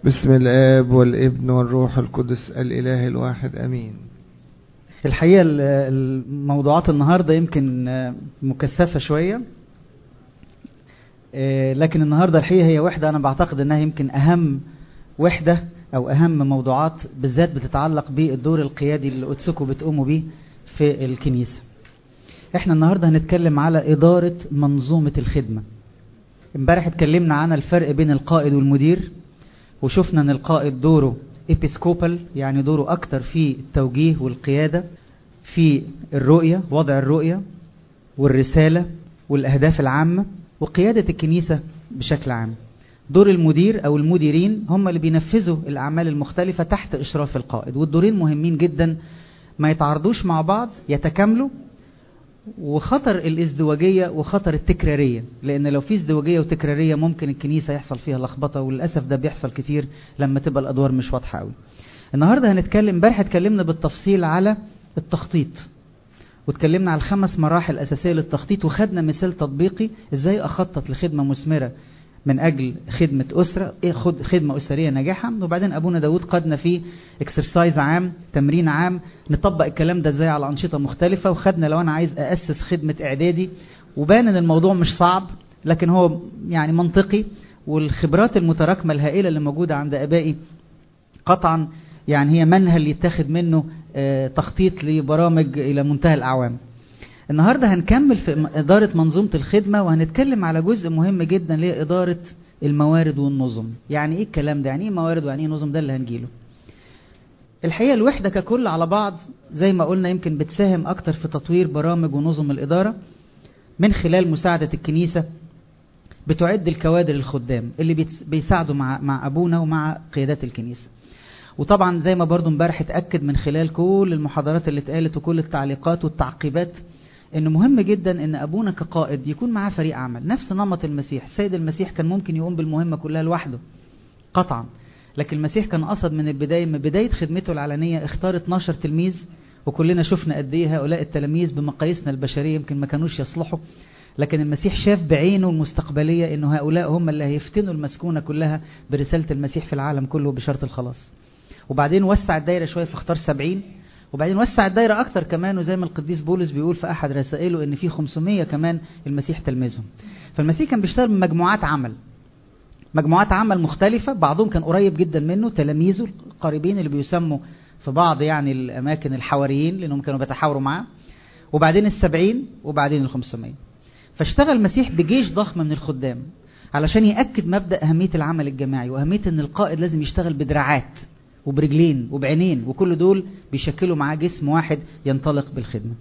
بسم الآب والابن والروح القدس الإله الواحد أمين الحقيقة ال- الموضوعات النهاردة يمكن آه، مكثفة شوية آه، لكن النهاردة الحقيقة هي وحدة أنا بعتقد أنها يمكن أهم وحدة أو أهم موضوعات بالذات بتتعلق بالدور القيادي اللي قدسكم بتقوموا بيه في الكنيسة احنا النهاردة هنتكلم على إدارة منظومة الخدمة امبارح اتكلمنا عن الفرق بين القائد والمدير وشفنا ان القائد دوره episcopal يعني دوره اكتر في التوجيه والقيادة في الرؤية وضع الرؤية والرسالة والاهداف العامة وقيادة الكنيسة بشكل عام دور المدير او المديرين هم اللي بينفذوا الاعمال المختلفة تحت اشراف القائد والدورين مهمين جدا ما يتعارضوش مع بعض يتكاملوا وخطر الازدواجية وخطر التكرارية لأن لو في ازدواجية وتكرارية ممكن الكنيسة يحصل فيها لخبطة وللأسف ده بيحصل كتير لما تبقى الأدوار مش واضحة قوي النهاردة هنتكلم امبارح اتكلمنا بالتفصيل على التخطيط واتكلمنا على الخمس مراحل أساسية للتخطيط وخدنا مثال تطبيقي ازاي أخطط لخدمة مثمرة من أجل خدمة أسرة إيه خد خدمة أسرية ناجحة وبعدين أبونا داود قادنا فيه اكسرسايز عام تمرين عام نطبق الكلام ده ازاي على أنشطة مختلفة وخدنا لو أنا عايز أأسس خدمة إعدادي وبان إن الموضوع مش صعب لكن هو يعني منطقي والخبرات المتراكمة الهائلة اللي موجودة عند آبائي قطعا يعني هي منهل يتاخد منه آه، تخطيط لبرامج إلى منتهى الأعوام النهاردة هنكمل في م- إدارة منظومة الخدمة وهنتكلم على جزء مهم جدا اللي هي إدارة الموارد والنظم يعني إيه الكلام ده يعني إيه موارد ويعني إيه نظم ده اللي هنجيله الحقيقة الوحدة ككل على بعض زي ما قلنا يمكن بتساهم أكتر في تطوير برامج ونظم الإدارة من خلال مساعدة الكنيسة بتعد الكوادر الخدام اللي بيتس- بيساعدوا مع, مع أبونا ومع قيادات الكنيسة وطبعا زي ما برضو امبارح اتأكد من خلال كل المحاضرات اللي اتقالت وكل التعليقات والتعقيبات انه مهم جدا ان ابونا كقائد يكون معاه فريق عمل نفس نمط المسيح السيد المسيح كان ممكن يقوم بالمهمة كلها لوحده قطعا لكن المسيح كان قصد من البداية من بداية خدمته العلنية اختار 12 تلميذ وكلنا شفنا قد ايه هؤلاء التلاميذ بمقاييسنا البشرية يمكن ما كانوش يصلحوا لكن المسيح شاف بعينه المستقبلية انه هؤلاء هم اللي هيفتنوا المسكونة كلها برسالة المسيح في العالم كله بشرط الخلاص وبعدين وسع الدايرة شوية فاختار سبعين وبعدين وسع الدايرة أكتر كمان وزي ما القديس بولس بيقول في أحد رسائله إن في 500 كمان المسيح تلميذهم فالمسيح كان بيشتغل بمجموعات عمل مجموعات عمل مختلفة بعضهم كان قريب جدا منه تلاميذه القريبين اللي بيسموا في بعض يعني الأماكن الحواريين لأنهم كانوا بيتحاوروا معاه وبعدين السبعين وبعدين الخمسمية فاشتغل المسيح بجيش ضخم من الخدام علشان يأكد مبدأ أهمية العمل الجماعي وأهمية أن القائد لازم يشتغل بدراعات وبرجلين وبعينين وكل دول بيشكلوا معاه جسم واحد ينطلق بالخدمة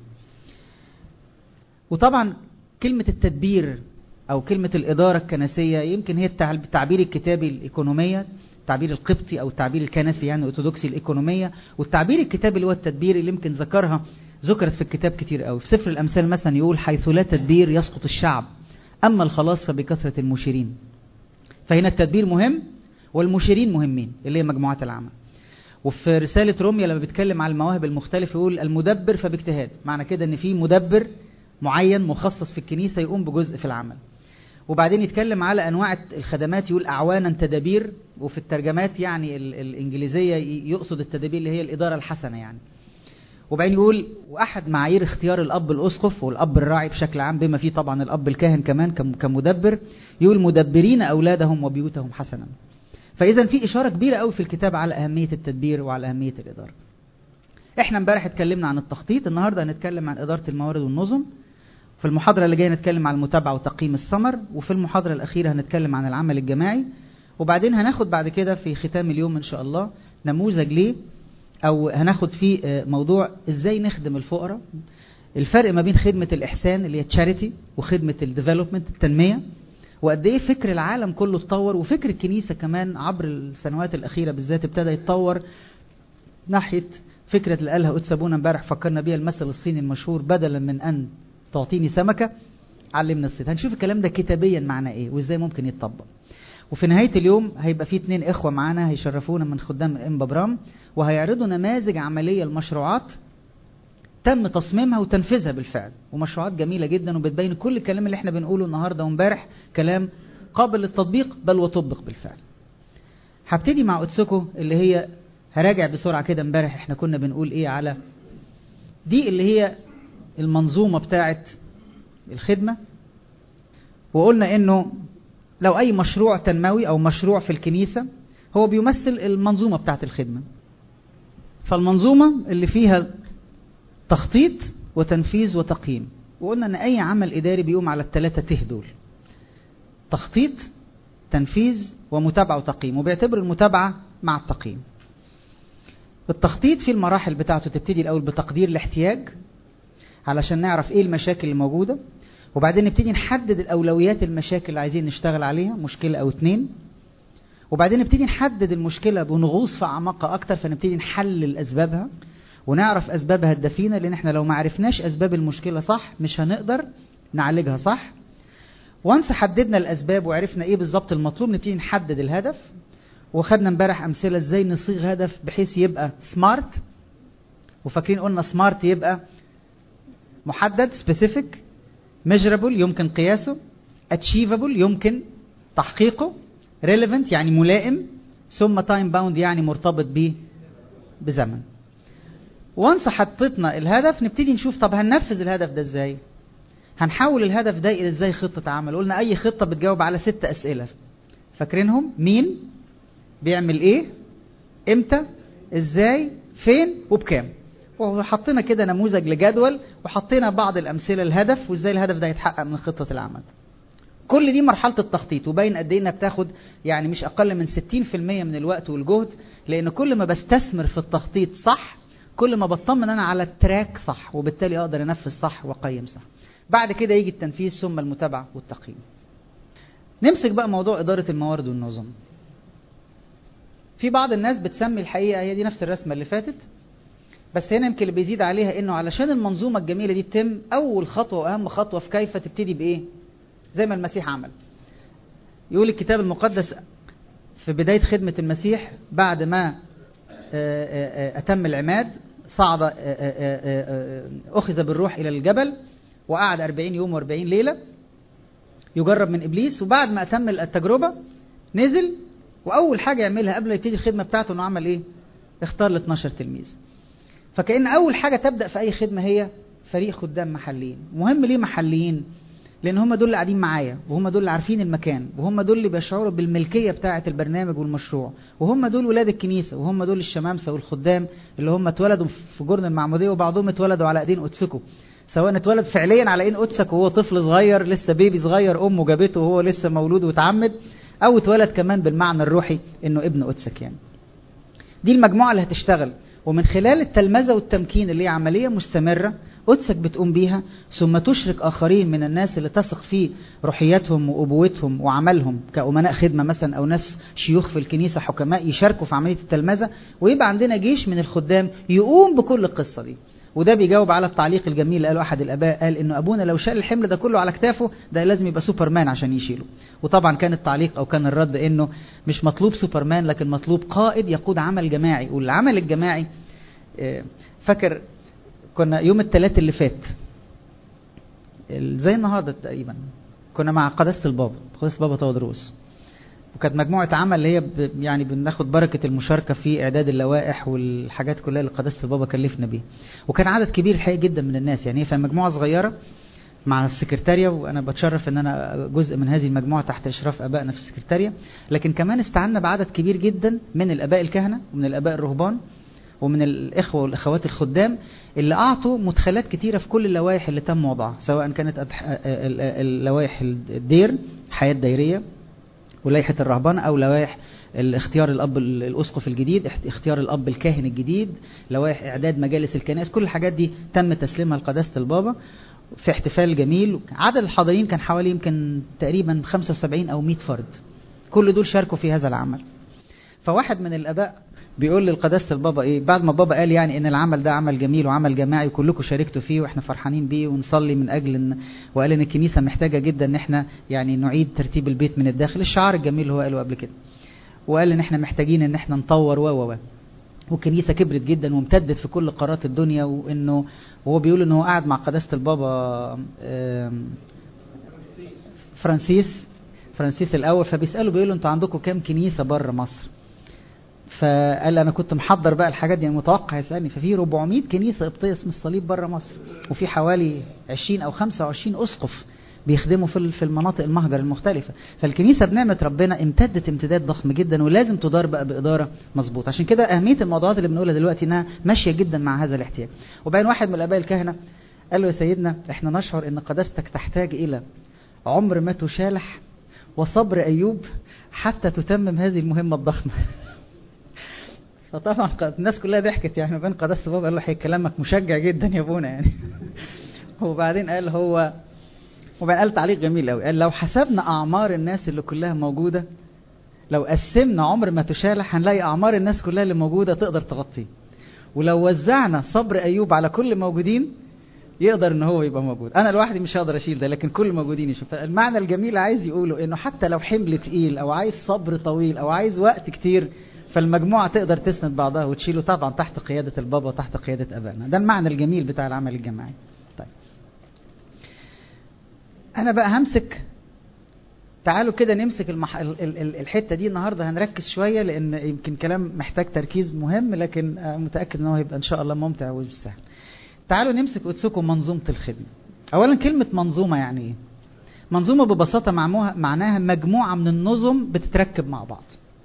وطبعا كلمة التدبير أو كلمة الإدارة الكنسية يمكن هي التع- التعبير الكتابي الإيكونومية التعبير القبطي أو التعبير الكنسي يعني الأرثوذكسي الإيكونومية والتعبير الكتابي اللي هو التدبير اللي يمكن ذكرها ذكرت في الكتاب كتير قوي في سفر الأمثال مثلا يقول حيث لا تدبير يسقط الشعب أما الخلاص فبكثرة المشيرين فهنا التدبير مهم والمشيرين مهمين اللي هي مجموعات العمل وفي رسالة روميا لما بيتكلم على المواهب المختلفة يقول المدبر فباجتهاد معنى كده ان في مدبر معين مخصص في الكنيسة يقوم بجزء في العمل وبعدين يتكلم على انواع الخدمات يقول اعوانا تدابير وفي الترجمات يعني ال- الانجليزية ي- يقصد التدابير اللي هي الادارة الحسنة يعني وبعدين يقول واحد معايير اختيار الاب الاسقف والاب الراعي بشكل عام بما فيه طبعا الاب الكاهن كمان كم- كمدبر يقول مدبرين اولادهم وبيوتهم حسنا فاذا في اشاره كبيره قوي في الكتاب على اهميه التدبير وعلى اهميه الاداره احنا امبارح اتكلمنا عن التخطيط النهارده هنتكلم عن اداره الموارد والنظم في المحاضره اللي جايه نتكلم عن المتابعه وتقييم الثمر وفي المحاضره الاخيره هنتكلم عن العمل الجماعي وبعدين هناخد بعد كده في ختام اليوم ان شاء الله نموذج ليه او هناخد فيه آه، موضوع ازاي نخدم الفقراء الفرق ما بين خدمة الإحسان اللي هي تشاريتي وخدمة الديفلوبمنت التنمية وقد إيه فكر العالم كله اتطور وفكر الكنيسة كمان عبر السنوات الأخيرة بالذات ابتدى يتطور ناحية فكرة اللي قالها قدس أبونا امبارح فكرنا بيها المثل الصيني المشهور بدلا من أن تعطيني سمكة علمنا الصيد هنشوف الكلام ده كتابيا معناه إيه وإزاي ممكن يتطبق وفي نهاية اليوم هيبقى في اتنين إخوة معانا هيشرفونا من خدام إمبا برام وهيعرضوا نماذج عملية لمشروعات تم تصميمها وتنفيذها بالفعل ومشروعات جميلة جدا وبتبين كل الكلام اللي احنا بنقوله النهاردة وامبارح كلام قابل للتطبيق بل وطبق بالفعل هبتدي مع أتسكو اللي هي هراجع بسرعة كده امبارح احنا كنا بنقول ايه على دي اللي هي المنظومة بتاعت الخدمة وقلنا انه لو اي مشروع تنموي او مشروع في الكنيسة هو بيمثل المنظومة بتاعت الخدمة فالمنظومة اللي فيها تخطيط وتنفيذ وتقييم وقلنا ان اي عمل اداري بيقوم على الثلاثة ته دول تخطيط تنفيذ ومتابعة وتقييم وبيعتبر المتابعة مع التقييم التخطيط في المراحل بتاعته تبتدي الاول بتقدير الاحتياج علشان نعرف ايه المشاكل الموجودة وبعدين نبتدي نحدد الاولويات المشاكل اللي عايزين نشتغل عليها مشكلة او اتنين وبعدين نبتدي نحدد المشكلة بنغوص في اعماقها اكتر فنبتدي نحلل اسبابها ونعرف اسبابها الدفينة لان احنا لو ما عرفناش اسباب المشكلة صح مش هنقدر نعالجها صح وانس حددنا الاسباب وعرفنا ايه بالظبط المطلوب نبتدي نحدد الهدف وخدنا امبارح امثله ازاي نصيغ هدف بحيث يبقى سمارت وفاكرين قلنا سمارت يبقى محدد سبيسيفيك ميجرابل يمكن قياسه اتشيفابل يمكن تحقيقه ريليفنت يعني ملائم ثم تايم باوند يعني مرتبط بيه بزمن وانس حطيتنا الهدف نبتدي نشوف طب هننفذ الهدف ده ازاي هنحول الهدف ده الى ازاي خطه عمل قلنا اي خطه بتجاوب على ست اسئله فاكرينهم مين بيعمل ايه امتى ازاي فين وبكام وحطينا كده نموذج لجدول وحطينا بعض الامثله الهدف وازاي الهدف ده يتحقق من خطه العمل كل دي مرحله التخطيط وباين قد ايه انها بتاخد يعني مش اقل من 60% من الوقت والجهد لان كل ما بستثمر في التخطيط صح كل ما بطمن انا على التراك صح وبالتالي اقدر انفذ صح واقيم صح بعد كده يجي التنفيذ ثم المتابعه والتقييم نمسك بقى موضوع اداره الموارد والنظم في بعض الناس بتسمي الحقيقه هي دي نفس الرسمه اللي فاتت بس هنا يمكن اللي بيزيد عليها انه علشان المنظومه الجميله دي تتم اول خطوه واهم خطوه في كيف تبتدي بايه زي ما المسيح عمل يقول الكتاب المقدس في بدايه خدمه المسيح بعد ما اتم العماد صعد اخذ بالروح الى الجبل وقعد 40 يوم و40 ليله يجرب من ابليس وبعد ما اتم التجربه نزل واول حاجه يعملها قبل ما يبتدي الخدمه بتاعته انه عمل ايه اختار ال 12 تلميذ فكأن اول حاجه تبدا في اي خدمه هي فريق خدام محليين مهم ليه محليين لان هم دول اللي قاعدين معايا وهم دول اللي عارفين المكان وهم دول اللي بيشعروا بالملكيه بتاعه البرنامج والمشروع وهم دول ولاد الكنيسه وهم دول الشمامسه والخدام اللي هم اتولدوا في جرن المعموديه وبعضهم اتولدوا على ايدين اوتسكو سواء اتولد فعليا على ايدين اوتسك وهو طفل صغير لسه بيبي صغير امه جابته وهو لسه مولود واتعمد او اتولد كمان بالمعنى الروحي انه ابن اوتسك يعني دي المجموعه اللي هتشتغل ومن خلال التلمذه والتمكين اللي هي عمليه مستمره قدسك بتقوم بيها ثم تشرك آخرين من الناس اللي تثق في روحياتهم وأبوتهم وعملهم كأمناء خدمة مثلا أو ناس شيوخ في الكنيسة حكماء يشاركوا في عملية التلمذة ويبقى عندنا جيش من الخدام يقوم بكل القصة دي وده بيجاوب على التعليق الجميل اللي قاله أحد الآباء قال إنه أبونا لو شال الحمل ده كله على كتافه ده لازم يبقى سوبرمان عشان يشيله وطبعا كان التعليق أو كان الرد إنه مش مطلوب سوبرمان لكن مطلوب قائد يقود عمل جماعي والعمل الجماعي فاكر كنا يوم الثلاث اللي فات زي النهارده تقريبا كنا مع قداسه البابا قداسه البابا تودروس وكانت مجموعه عمل اللي هي ب... يعني بناخد بركه المشاركه في اعداد اللوائح والحاجات كلها اللي قداسه البابا كلفنا بيها وكان عدد كبير الحقيقه جدا من الناس يعني هي في مجموعه صغيره مع السكرتارية وأنا بتشرف أن أنا جزء من هذه المجموعة تحت إشراف أبائنا في السكرتارية لكن كمان استعنا بعدد كبير جدا من الآباء الكهنة ومن الآباء الرهبان ومن الإخوة والأخوات الخدام اللي أعطوا مدخلات كتيرة في كل اللوائح اللي تم وضعها سواء كانت اللوائح الدير حياة دايرية ولائحة الرهبنة أو لوائح اختيار الأب الأسقف الجديد اختيار الأب الكاهن الجديد لوائح إعداد مجالس الكنائس كل الحاجات دي تم تسليمها لقداسة البابا في احتفال جميل عدد الحاضرين كان حوالي يمكن تقريبا 75 أو 100 فرد كل دول شاركوا في هذا العمل فواحد من الآباء بيقول للقداسة البابا ايه بعد ما بابا قال يعني ان العمل ده عمل جميل وعمل جماعي وكلكم شاركتوا فيه واحنا فرحانين بيه ونصلي من اجل ان وقال ان الكنيسة محتاجة جدا ان احنا يعني نعيد ترتيب البيت من الداخل الشعار الجميل اللي هو قاله قبل كده وقال ان احنا محتاجين ان احنا نطور و و والكنيسة كبرت جدا وامتدت في كل قارات الدنيا وانه وهو بيقول ان هو قاعد مع قداسة البابا فرانسيس فرانسيس الاول فبيسأله بيقول له انتوا عندكم كام كنيسة بره مصر فقال انا كنت محضر بقى الحاجات دي يعني متوقع يسالني ففي 400 كنيسه قبطيه اسم الصليب بره مصر وفي حوالي 20 او 25 اسقف بيخدموا في في المناطق المهجر المختلفة فالكنيسة بنعمة ربنا امتدت امتداد ضخم جدا ولازم تدار بقى بإدارة مظبوط عشان كده أهمية الموضوعات اللي بنقولها دلوقتي إنها ماشية جدا مع هذا الاحتياج وبين واحد من الآباء الكهنة قال له يا سيدنا احنا نشعر ان قداستك تحتاج الى عمر ما تشالح وصبر ايوب حتى تتمم هذه المهمة الضخمة فطبعا الناس كلها ضحكت يعني بين قداسة بابا قال له كلامك مشجع جدا يا ابونا يعني وبعدين قال هو وبعدين قال تعليق جميل قوي قال لو حسبنا اعمار الناس اللي كلها موجودة لو قسمنا عمر ما تشالح هنلاقي اعمار الناس كلها اللي موجودة تقدر تغطيه ولو وزعنا صبر ايوب على كل موجودين يقدر ان هو يبقى موجود انا لوحدي مش هقدر اشيل ده لكن كل الموجودين يشوف المعنى الجميل عايز يقوله انه حتى لو حمل تقيل او عايز صبر طويل او عايز وقت كتير فالمجموعة تقدر تسند بعضها وتشيله طبعا تحت قيادة البابا وتحت قيادة أبائنا ده المعنى الجميل بتاع العمل الجماعي طيب أنا بقى همسك تعالوا كده نمسك المح... ال... ال... الحتة دي النهاردة هنركز شوية لأن يمكن كلام محتاج تركيز مهم لكن متأكد أنه هيبقى إن شاء الله ممتع وسهل تعالوا نمسك قدسكم منظومة الخدمة أولا كلمة منظومة يعني إيه منظومة ببساطة معموها معناها مجموعة من النظم بتتركب مع بعض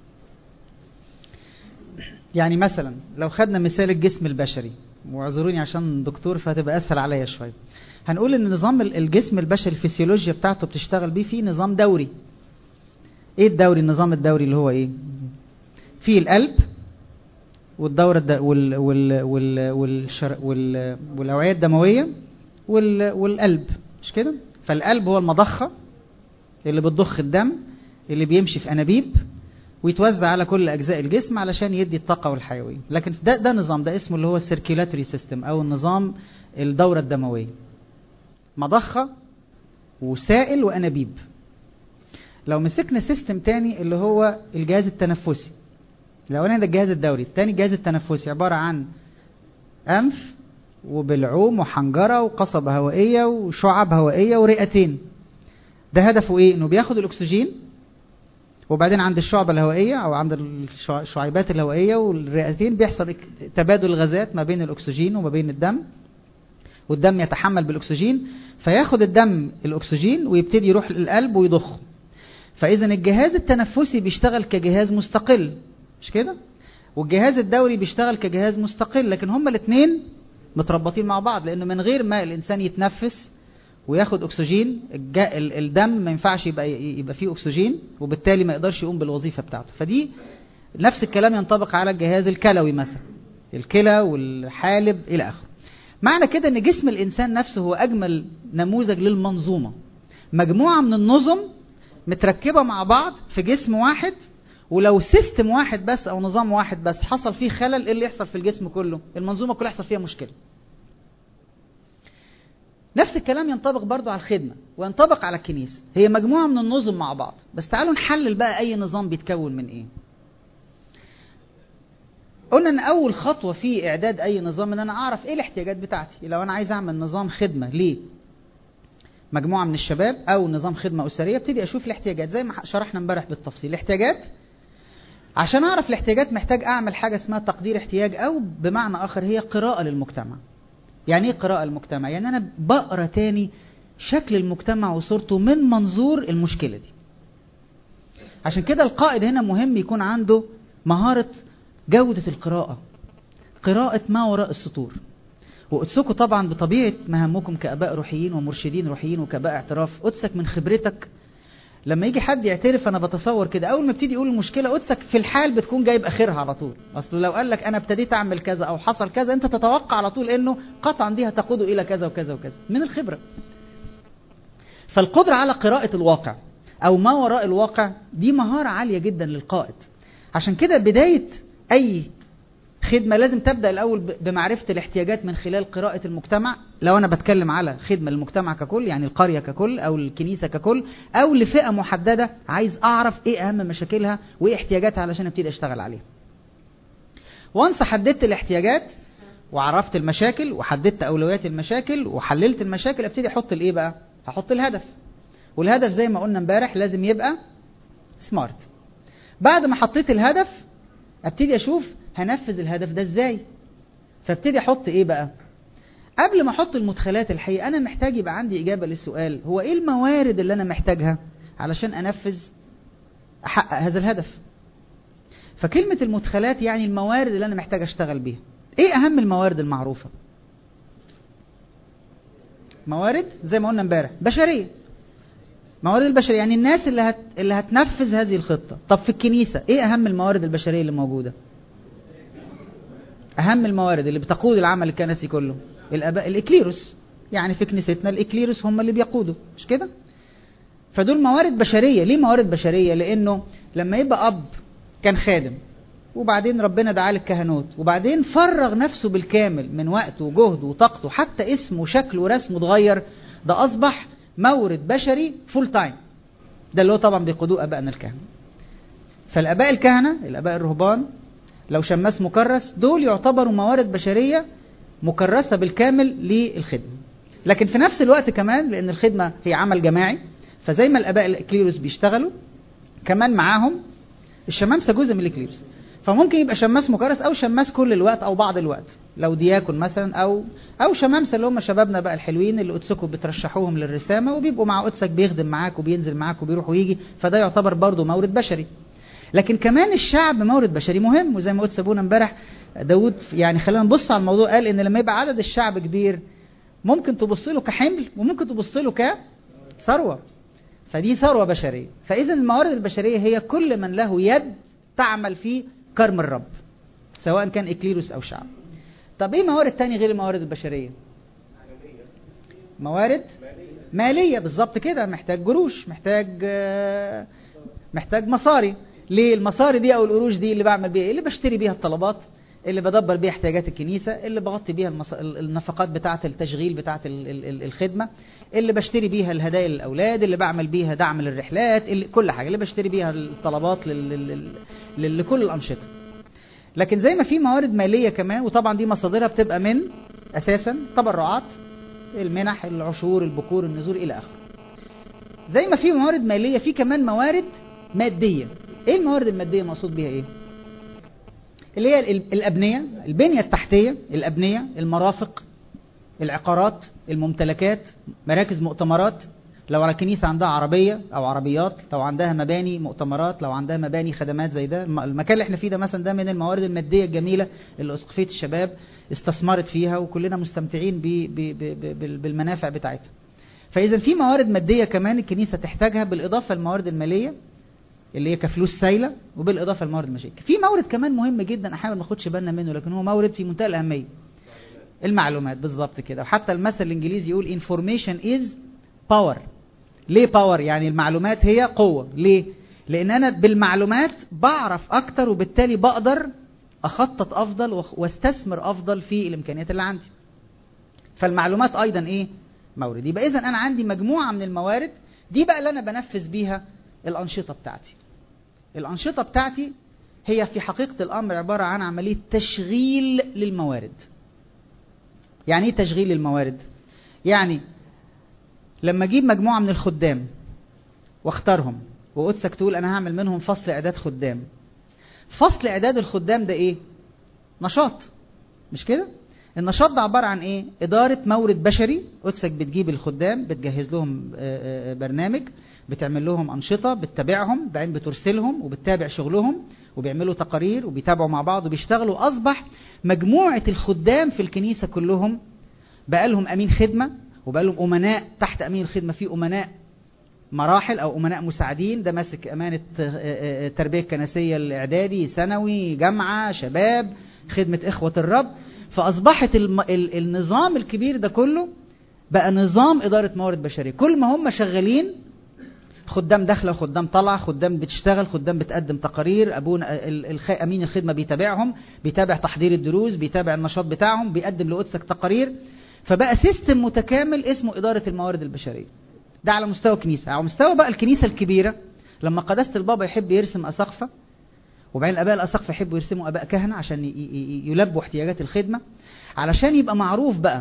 يعني مثلا لو خدنا مثال الجسم البشري واعذروني عشان دكتور فهتبقى اسهل عليا شويه هنقول ان نظام الجسم البشري الفسيولوجيا بتاعته بتشتغل بيه في نظام دوري ايه الدوري النظام الدوري اللي هو ايه في القلب والدوره الد... وال... وال... وال... والشر... وال... والاوعيه الدمويه وال... والقلب مش كده فالقلب هو المضخه اللي بتضخ الدم اللي بيمشي في انابيب ويتوزع على كل اجزاء الجسم علشان يدي الطاقه والحيويه لكن ده ده نظام ده اسمه اللي هو السيركيولاتوري سيستم او النظام الدوره الدمويه مضخه وسائل وانابيب لو مسكنا سيستم تاني اللي هو الجهاز التنفسي الاولاني ده الجهاز الدوري الثاني الجهاز التنفسي عباره عن انف وبلعوم وحنجره وقصبه هوائيه وشعب هوائيه ورئتين ده هدفه ايه انه بياخد الاكسجين وبعدين عند الشعبة الهوائية أو عند الشعيبات الهوائية والرئتين بيحصل تبادل غازات ما بين الأكسجين وما بين الدم والدم يتحمل بالأكسجين فياخد الدم الأكسجين ويبتدي يروح للقلب ويضخه فإذا الجهاز التنفسي بيشتغل كجهاز مستقل مش كده؟ والجهاز الدوري بيشتغل كجهاز مستقل لكن هما الاثنين متربطين مع بعض لأن من غير ما الإنسان يتنفس وياخد اكسجين الدم ما ينفعش يبقى يبقى فيه اكسجين وبالتالي ما يقدرش يقوم بالوظيفه بتاعته فدي نفس الكلام ينطبق على الجهاز الكلوي مثلا الكلى والحالب الى اخره معنى كده ان جسم الانسان نفسه هو اجمل نموذج للمنظومه مجموعه من النظم متركبه مع بعض في جسم واحد ولو سيستم واحد بس او نظام واحد بس حصل فيه خلل ايه اللي يحصل في الجسم كله المنظومه كلها يحصل فيها مشكله نفس الكلام ينطبق برضو على الخدمة وينطبق على الكنيسة هي مجموعة من النظم مع بعض بس تعالوا نحلل بقى أي نظام بيتكون من إيه قلنا ان اول خطوه في اعداد اي نظام ان انا اعرف ايه الاحتياجات بتاعتي لو انا عايز اعمل نظام خدمه ليه مجموعه من الشباب او نظام خدمه اسريه ابتدي اشوف الاحتياجات زي ما شرحنا امبارح بالتفصيل الاحتياجات عشان اعرف الاحتياجات محتاج اعمل حاجه اسمها تقدير احتياج او بمعنى اخر هي قراءه للمجتمع يعني ايه قراءة المجتمع؟ يعني أنا بقرا تاني شكل المجتمع وصورته من منظور المشكلة دي. عشان كده القائد هنا مهم يكون عنده مهارة جودة القراءة. قراءة ما وراء السطور. وقدسكم طبعا بطبيعة مهامكم كآباء روحيين ومرشدين روحيين وكآباء اعتراف قدسك من خبرتك لما يجي حد يعترف انا بتصور كده اول ما ابتدي يقول المشكله قدسك في الحال بتكون جايب اخرها على طول اصل لو قال لك انا ابتديت اعمل كذا او حصل كذا انت تتوقع على طول انه قطعا دي هتقود الى كذا وكذا وكذا من الخبره فالقدره على قراءه الواقع او ما وراء الواقع دي مهاره عاليه جدا للقائد عشان كده بدايه اي خدمة لازم تبدأ الأول بمعرفة الاحتياجات من خلال قراءة المجتمع لو أنا بتكلم على خدمة للمجتمع ككل يعني القرية ككل أو الكنيسة ككل أو لفئة محددة عايز أعرف إيه أهم مشاكلها وإيه احتياجاتها علشان أبتدي أشتغل عليها وانس حددت الاحتياجات وعرفت المشاكل وحددت أولويات المشاكل وحللت المشاكل أبتدي أحط الإيه بقى هحط الهدف والهدف زي ما قلنا امبارح لازم يبقى سمارت بعد ما حطيت الهدف ابتدي اشوف هنفذ الهدف ده ازاي فابتدي احط ايه بقى قبل ما احط المدخلات الحقيقه انا محتاج يبقى عندي اجابه للسؤال هو ايه الموارد اللي انا محتاجها علشان انفذ احقق هذا الهدف فكلمه المدخلات يعني الموارد اللي انا محتاج اشتغل بيها ايه اهم الموارد المعروفه موارد زي ما قلنا امبارح بشريه موارد البشريه يعني الناس اللي هت... اللي هتنفذ هذه الخطه طب في الكنيسه ايه اهم الموارد البشريه اللي موجوده اهم الموارد اللي بتقود العمل الكنسي كله الاباء الاكليروس يعني في كنيستنا الاكليروس هم اللي بيقودوا مش كده فدول موارد بشريه ليه موارد بشريه لانه لما يبقى اب كان خادم وبعدين ربنا دعاه للكهنوت وبعدين فرغ نفسه بالكامل من وقته وجهده وطاقته حتى اسمه وشكله ورسمه اتغير ده اصبح مورد بشري فول تايم ده اللي هو طبعا بيقودوه ابائنا الكهنه فالاباء الكهنه الاباء الرهبان لو شماس مكرس دول يعتبروا موارد بشريه مكرسه بالكامل للخدمه لكن في نفس الوقت كمان لان الخدمه هي عمل جماعي فزي ما الاباء الاكليروس بيشتغلوا كمان معاهم الشمامسه جزء من الاكليروس فممكن يبقى شماس مكرس او شماس كل الوقت او بعض الوقت لو دياكون مثلا او او شمامسه اللي هم شبابنا بقى الحلوين اللي قدسكم بترشحوهم للرسامه وبيبقوا مع قدسك بيخدم معاك وبينزل معاك وبيروح ويجي فده يعتبر برضه مورد بشري لكن كمان الشعب مورد بشري مهم وزي ما قلت ابونا امبارح داود يعني خلينا نبص على الموضوع قال ان لما يبقى عدد الشعب كبير ممكن تبص له كحمل وممكن تبص له كثروه فدي ثروه بشريه فاذا الموارد البشريه هي كل من له يد تعمل في كرم الرب سواء كان اكليروس او شعب طب ايه موارد تاني غير الموارد البشريه موارد ماليه بالظبط كده محتاج جروش محتاج محتاج مصاري ليه المصاري دي او القروش دي اللي بعمل بيها اللي بشتري بيها الطلبات اللي بدبر بيها احتياجات الكنيسه اللي بغطي بيها المص... النفقات بتاعه التشغيل بتاعه ال... ال... الخدمه اللي بشتري بيها الهدايا للاولاد اللي بعمل بيها دعم للرحلات اللي... كل حاجه اللي بشتري بيها الطلبات لل... لل... لل... لكل الانشطه لكن زي ما في موارد ماليه كمان وطبعا دي مصادرها بتبقى من اساسا تبرعات المنح العشور البكور النزول الى اخره زي ما في موارد ماليه في كمان موارد ماديه ايه الموارد الماديه المقصود بيها ايه اللي هي الابنيه البنيه التحتيه الابنيه المرافق العقارات الممتلكات مراكز مؤتمرات لو على كنيسة عندها عربية أو عربيات لو عندها مباني مؤتمرات لو عندها مباني خدمات زي ده المكان اللي احنا فيه ده مثلا ده من الموارد المادية الجميلة اللي أسقفية الشباب استثمرت فيها وكلنا مستمتعين بي بي بي بالمنافع بتاعتها فإذا في موارد مادية كمان الكنيسة تحتاجها بالإضافة للموارد المالية اللي هي كفلوس سايلة وبالإضافة لموارد المشاكل في مورد كمان مهم جدا أحيانا ما ناخدش بالنا منه لكن هو مورد في منتهى الأهمية المعلومات بالظبط كده وحتى المثل الإنجليزي يقول information is power ليه باور يعني المعلومات هي قوة ليه لان انا بالمعلومات بعرف اكتر وبالتالي بقدر اخطط افضل واستثمر افضل في الامكانيات اللي عندي فالمعلومات ايضا ايه مورد يبقى اذا انا عندي مجموعة من الموارد دي بقى اللي انا بنفذ بيها الانشطة بتاعتي الانشطة بتاعتي هي في حقيقة الامر عبارة عن عملية تشغيل للموارد يعني ايه تشغيل للموارد يعني لما اجيب مجموعه من الخدام واختارهم وقدسك تقول انا هعمل منهم فصل اعداد خدام فصل اعداد الخدام ده ايه نشاط مش كده النشاط ده عباره عن ايه اداره مورد بشري قدسك بتجيب الخدام بتجهز لهم برنامج بتعمل لهم انشطه بتتابعهم بعدين بترسلهم وبتتابع شغلهم وبيعملوا تقارير وبيتابعوا مع بعض وبيشتغلوا اصبح مجموعه الخدام في الكنيسه كلهم بقى لهم امين خدمه وبقى لهم امناء تحت امين الخدمه في امناء مراحل او امناء مساعدين ده ماسك امانه التربيه الكنسيه الاعدادي ثانوي جامعه شباب خدمه اخوه الرب فاصبحت الم... ال... النظام الكبير ده كله بقى نظام اداره موارد بشريه كل ما هم شغالين خدام داخله وخدام طالعه خدام بتشتغل خدام بتقدم تقارير ابونا الخ... امين الخدمه بيتابعهم بيتابع تحضير الدروس بيتابع النشاط بتاعهم بيقدم لقدسك تقارير فبقى سيستم متكامل اسمه إدارة الموارد البشرية ده على مستوى الكنيسة على مستوى بقى الكنيسة الكبيرة لما قداسة البابا يحب يرسم أساقفة وبعدين الآباء الأساقفة يحبوا يرسموا آباء كهنة عشان يلبوا احتياجات الخدمة علشان يبقى معروف بقى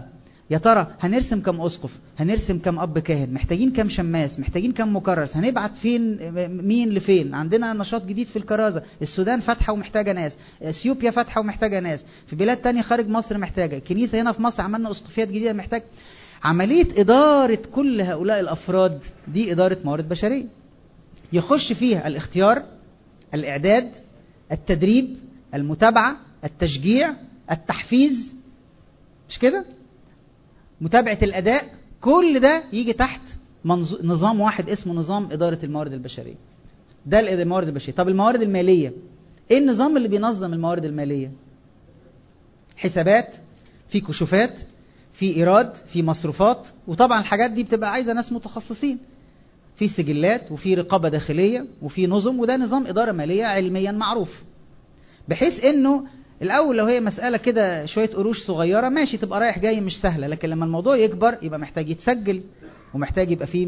يا ترى هنرسم كم اسقف هنرسم كم اب كاهن محتاجين كم شماس محتاجين كم مكرس هنبعت فين مين لفين عندنا نشاط جديد في الكرازه السودان فاتحه ومحتاجه ناس اثيوبيا فاتحه ومحتاجه ناس في بلاد تانية خارج مصر محتاجه الكنيسه هنا في مصر عملنا اسقفيات جديده محتاج عمليه اداره كل هؤلاء الافراد دي اداره موارد بشريه يخش فيها الاختيار الاعداد التدريب المتابعه التشجيع التحفيز مش كده متابعة الأداء كل ده يجي تحت منظ... نظام واحد اسمه نظام إدارة الموارد البشرية ده الموارد البشرية طب الموارد المالية إيه النظام اللي بينظم الموارد المالية حسابات في كشوفات في إيراد في مصروفات وطبعا الحاجات دي بتبقى عايزة ناس متخصصين في سجلات وفي رقابة داخلية وفي نظم وده نظام إدارة مالية علميا معروف بحيث إنه الاول لو هي مساله كده شويه قروش صغيره ماشي تبقى رايح جاي مش سهله لكن لما الموضوع يكبر يبقى محتاج يتسجل ومحتاج يبقى فيه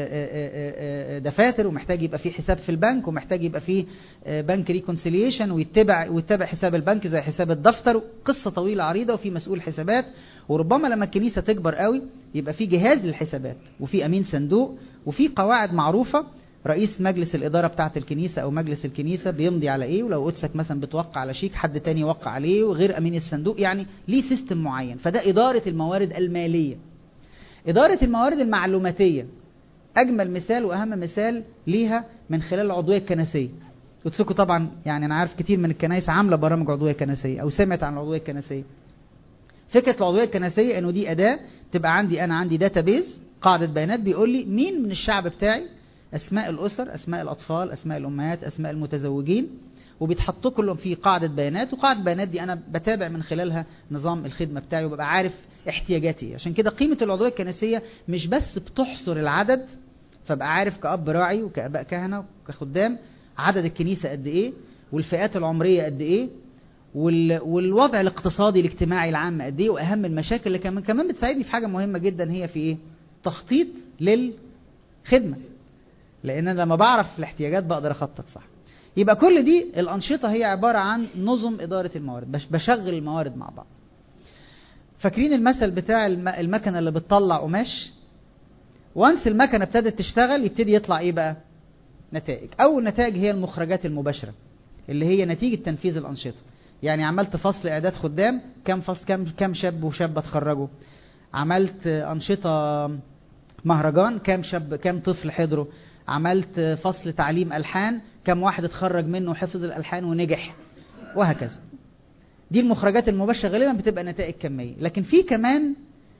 دفاتر ومحتاج يبقى فيه حساب في البنك ومحتاج يبقى فيه بنك ريكونسيليشن ويتبع ويتبع حساب البنك زي حساب الدفتر قصه طويله عريضه وفي مسؤول حسابات وربما لما الكنيسه تكبر قوي يبقى في جهاز للحسابات وفي امين صندوق وفي قواعد معروفه رئيس مجلس الإدارة بتاعة الكنيسة أو مجلس الكنيسة بيمضي على إيه ولو قدسك مثلا بتوقع على شيك حد تاني يوقع عليه وغير أمين الصندوق يعني ليه سيستم معين فده إدارة الموارد المالية إدارة الموارد المعلوماتية أجمل مثال وأهم مثال ليها من خلال العضوية الكنسية قدسكم طبعا يعني أنا عارف كتير من الكنائس عاملة برامج عضوية كنسية أو سمعت عن العضوية الكنسية فكرة العضوية الكنسية إنه دي أداة تبقى عندي أنا عندي داتابيز قاعدة بيانات بيقول لي مين من الشعب بتاعي أسماء الأسر أسماء الأطفال أسماء الأمهات أسماء المتزوجين وبيتحطوا كلهم في قاعدة بيانات وقاعدة بيانات دي أنا بتابع من خلالها نظام الخدمة بتاعي وببقى عارف احتياجاتي عشان كده قيمة العضوية الكنسية مش بس بتحصر العدد فبقى عارف كأب راعي وكأباء كهنة وكخدام عدد الكنيسة قد إيه والفئات العمرية قد إيه وال... والوضع الاقتصادي الاجتماعي العام قد إيه وأهم المشاكل اللي كمان كمان بتساعدني في حاجة مهمة جدا هي في إيه تخطيط للخدمة لان انا لما بعرف الاحتياجات بقدر اخطط صح يبقى كل دي الانشطه هي عباره عن نظم اداره الموارد بشغل الموارد مع بعض فاكرين المثل بتاع المكنه اللي بتطلع قماش وانس المكنه ابتدت تشتغل يبتدي يطلع ايه بقى نتائج اول نتائج هي المخرجات المباشره اللي هي نتيجه تنفيذ الانشطه يعني عملت فصل اعداد خدام كم فصل كم كم شاب وشابه اتخرجوا عملت انشطه مهرجان كام شاب كام طفل حضروا عملت فصل تعليم ألحان كم واحد اتخرج منه وحفظ الألحان ونجح وهكذا دي المخرجات المباشرة غالبا بتبقى نتائج كمية لكن في كمان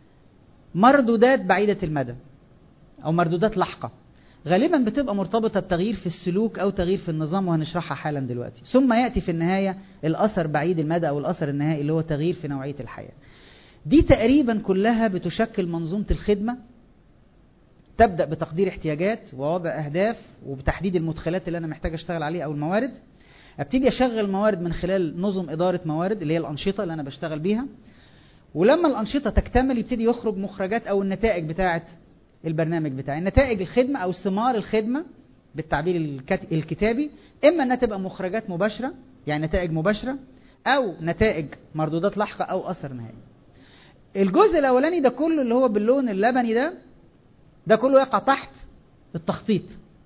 مردودات بعيدة المدى أو مردودات لاحقة غالبا بتبقى مرتبطة بتغيير في السلوك أو تغيير في النظام وهنشرحها حالا دلوقتي ثم يأتي في النهاية الأثر بعيد المدى أو الأثر النهائي اللي هو تغيير في نوعية الحياة دي تقريبا كلها بتشكل منظومة الخدمة تبدأ بتقدير احتياجات ووضع أهداف وبتحديد المدخلات اللي أنا محتاج أشتغل عليها أو الموارد أبتدي أشغل موارد من خلال نظم إدارة موارد اللي هي الأنشطة اللي أنا بشتغل بيها ولما الأنشطة تكتمل يبتدي يخرج مخرجات أو النتائج بتاعة البرنامج بتاعي نتائج الخدمة أو ثمار الخدمة بالتعبير الكتابي إما أنها تبقى مخرجات مباشرة يعني نتائج مباشرة أو نتائج مردودات لاحقة أو أثر نهائي الجزء الأولاني ده كله اللي هو باللون اللبني ده ده كله يقع تحت التخطيط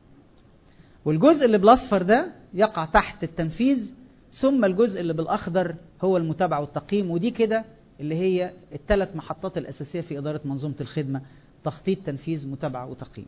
والجزء اللي بالاصفر ده يقع تحت التنفيذ ثم الجزء اللي بالاخضر هو المتابعه والتقييم ودي كده اللي هي الثلاث محطات الاساسيه في اداره منظومه الخدمه تخطيط تنفيذ متابعه وتقييم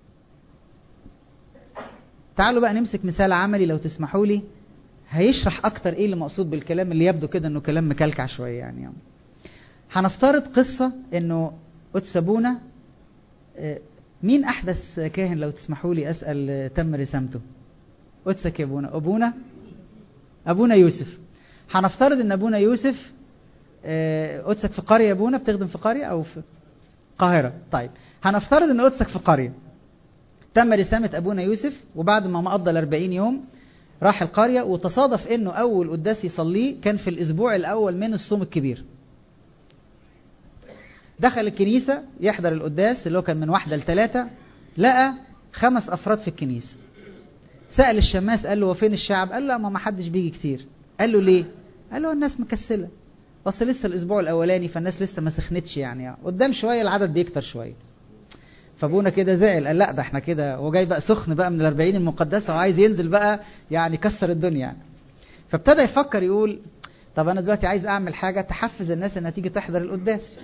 تعالوا بقى نمسك مثال عملي لو تسمحوا لي هيشرح اكتر ايه اللي مقصود بالكلام اللي يبدو كده انه كلام مكلكع شويه يعني هنفترض قصه انه اتسابونا مين احدث كاهن لو تسمحوا لي اسال تم رسامته قدسك يا ابونا ابونا ابونا يوسف هنفترض ان ابونا يوسف قدسك في قريه يا ابونا بتخدم في قريه او في القاهره طيب هنفترض ان قدسك في قريه تم رسامه ابونا يوسف وبعد ما مقضى ال 40 يوم راح القريه وتصادف انه اول قداس يصليه كان في الاسبوع الاول من الصوم الكبير دخل الكنيسة يحضر القداس اللي هو كان من واحدة لثلاثة لقى خمس أفراد في الكنيسة سأل الشماس قال له وفين الشعب قال له ما ما حدش بيجي كتير قال له ليه قال له الناس مكسلة بس لسه الاسبوع الاولاني فالناس لسه ما سخنتش يعني قدام شويه العدد بيكتر شويه فابونا كده زعل قال لا ده احنا كده هو جاي بقى سخن بقى من الأربعين المقدسه وعايز ينزل بقى يعني يكسر الدنيا يعني فابتدى يفكر يقول طب انا دلوقتي عايز اعمل حاجه تحفز الناس انها تيجي تحضر القداس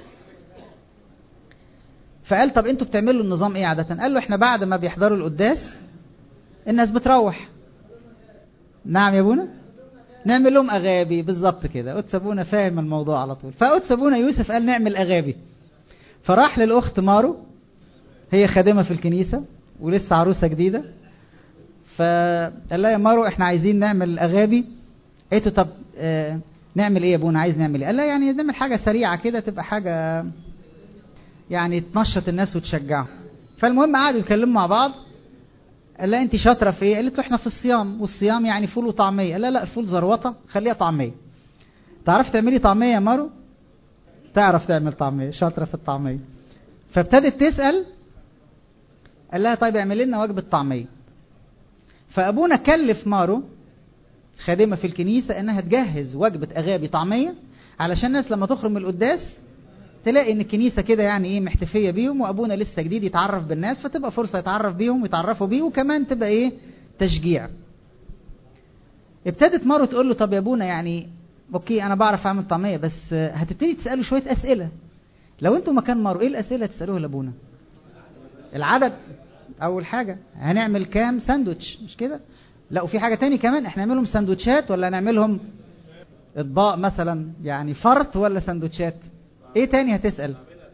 فقال طب انتوا بتعملوا النظام ايه عاده قال له احنا بعد ما بيحضروا القداس الناس بتروح نعم يا ابونا نعمل لهم اغابي بالظبط كده قدس ابونا فاهم الموضوع على طول فقدس ابونا يوسف قال نعمل اغابي فراح للاخت مارو هي خادمه في الكنيسه ولسه عروسه جديده فقال لها يا مارو احنا عايزين نعمل اغابي قالت له طب آه نعمل ايه يا ابونا عايز نعمل ايه قال لها يعني نعمل حاجه سريعه كده تبقى حاجه يعني تنشط الناس وتشجعهم فالمهم قعدوا يتكلموا مع بعض قال لها انت شاطره في ايه قالت له احنا في الصيام والصيام يعني فول وطعميه قال لا لا الفول زروطه خليها طعميه تعرفي تعملي طعميه يا مارو تعرف تعمل طعميه شاطره في الطعميه فابتدت تسال قال لها طيب اعملي لنا وجبه طعميه فابونا كلف مارو خادمه في الكنيسه انها تجهز وجبه اغابي طعميه علشان الناس لما تخرج من القداس تلاقي ان الكنيسه كده يعني ايه محتفيه بيهم وابونا لسه جديد يتعرف بالناس فتبقى فرصه يتعرف بيهم ويتعرفوا بيه وكمان تبقى ايه تشجيع ابتدت مارو تقول له طب يا ابونا يعني اوكي انا بعرف اعمل طعميه بس هتبتدي تساله شويه اسئله لو انتوا مكان مارو ايه الاسئله تسالوها لابونا العدد اول حاجه هنعمل كام ساندوتش مش كده لا وفي حاجه تاني كمان احنا نعملهم ساندوتشات ولا نعملهم اطباق مثلا يعني فرط ولا ساندوتشات ايه تاني هتسأل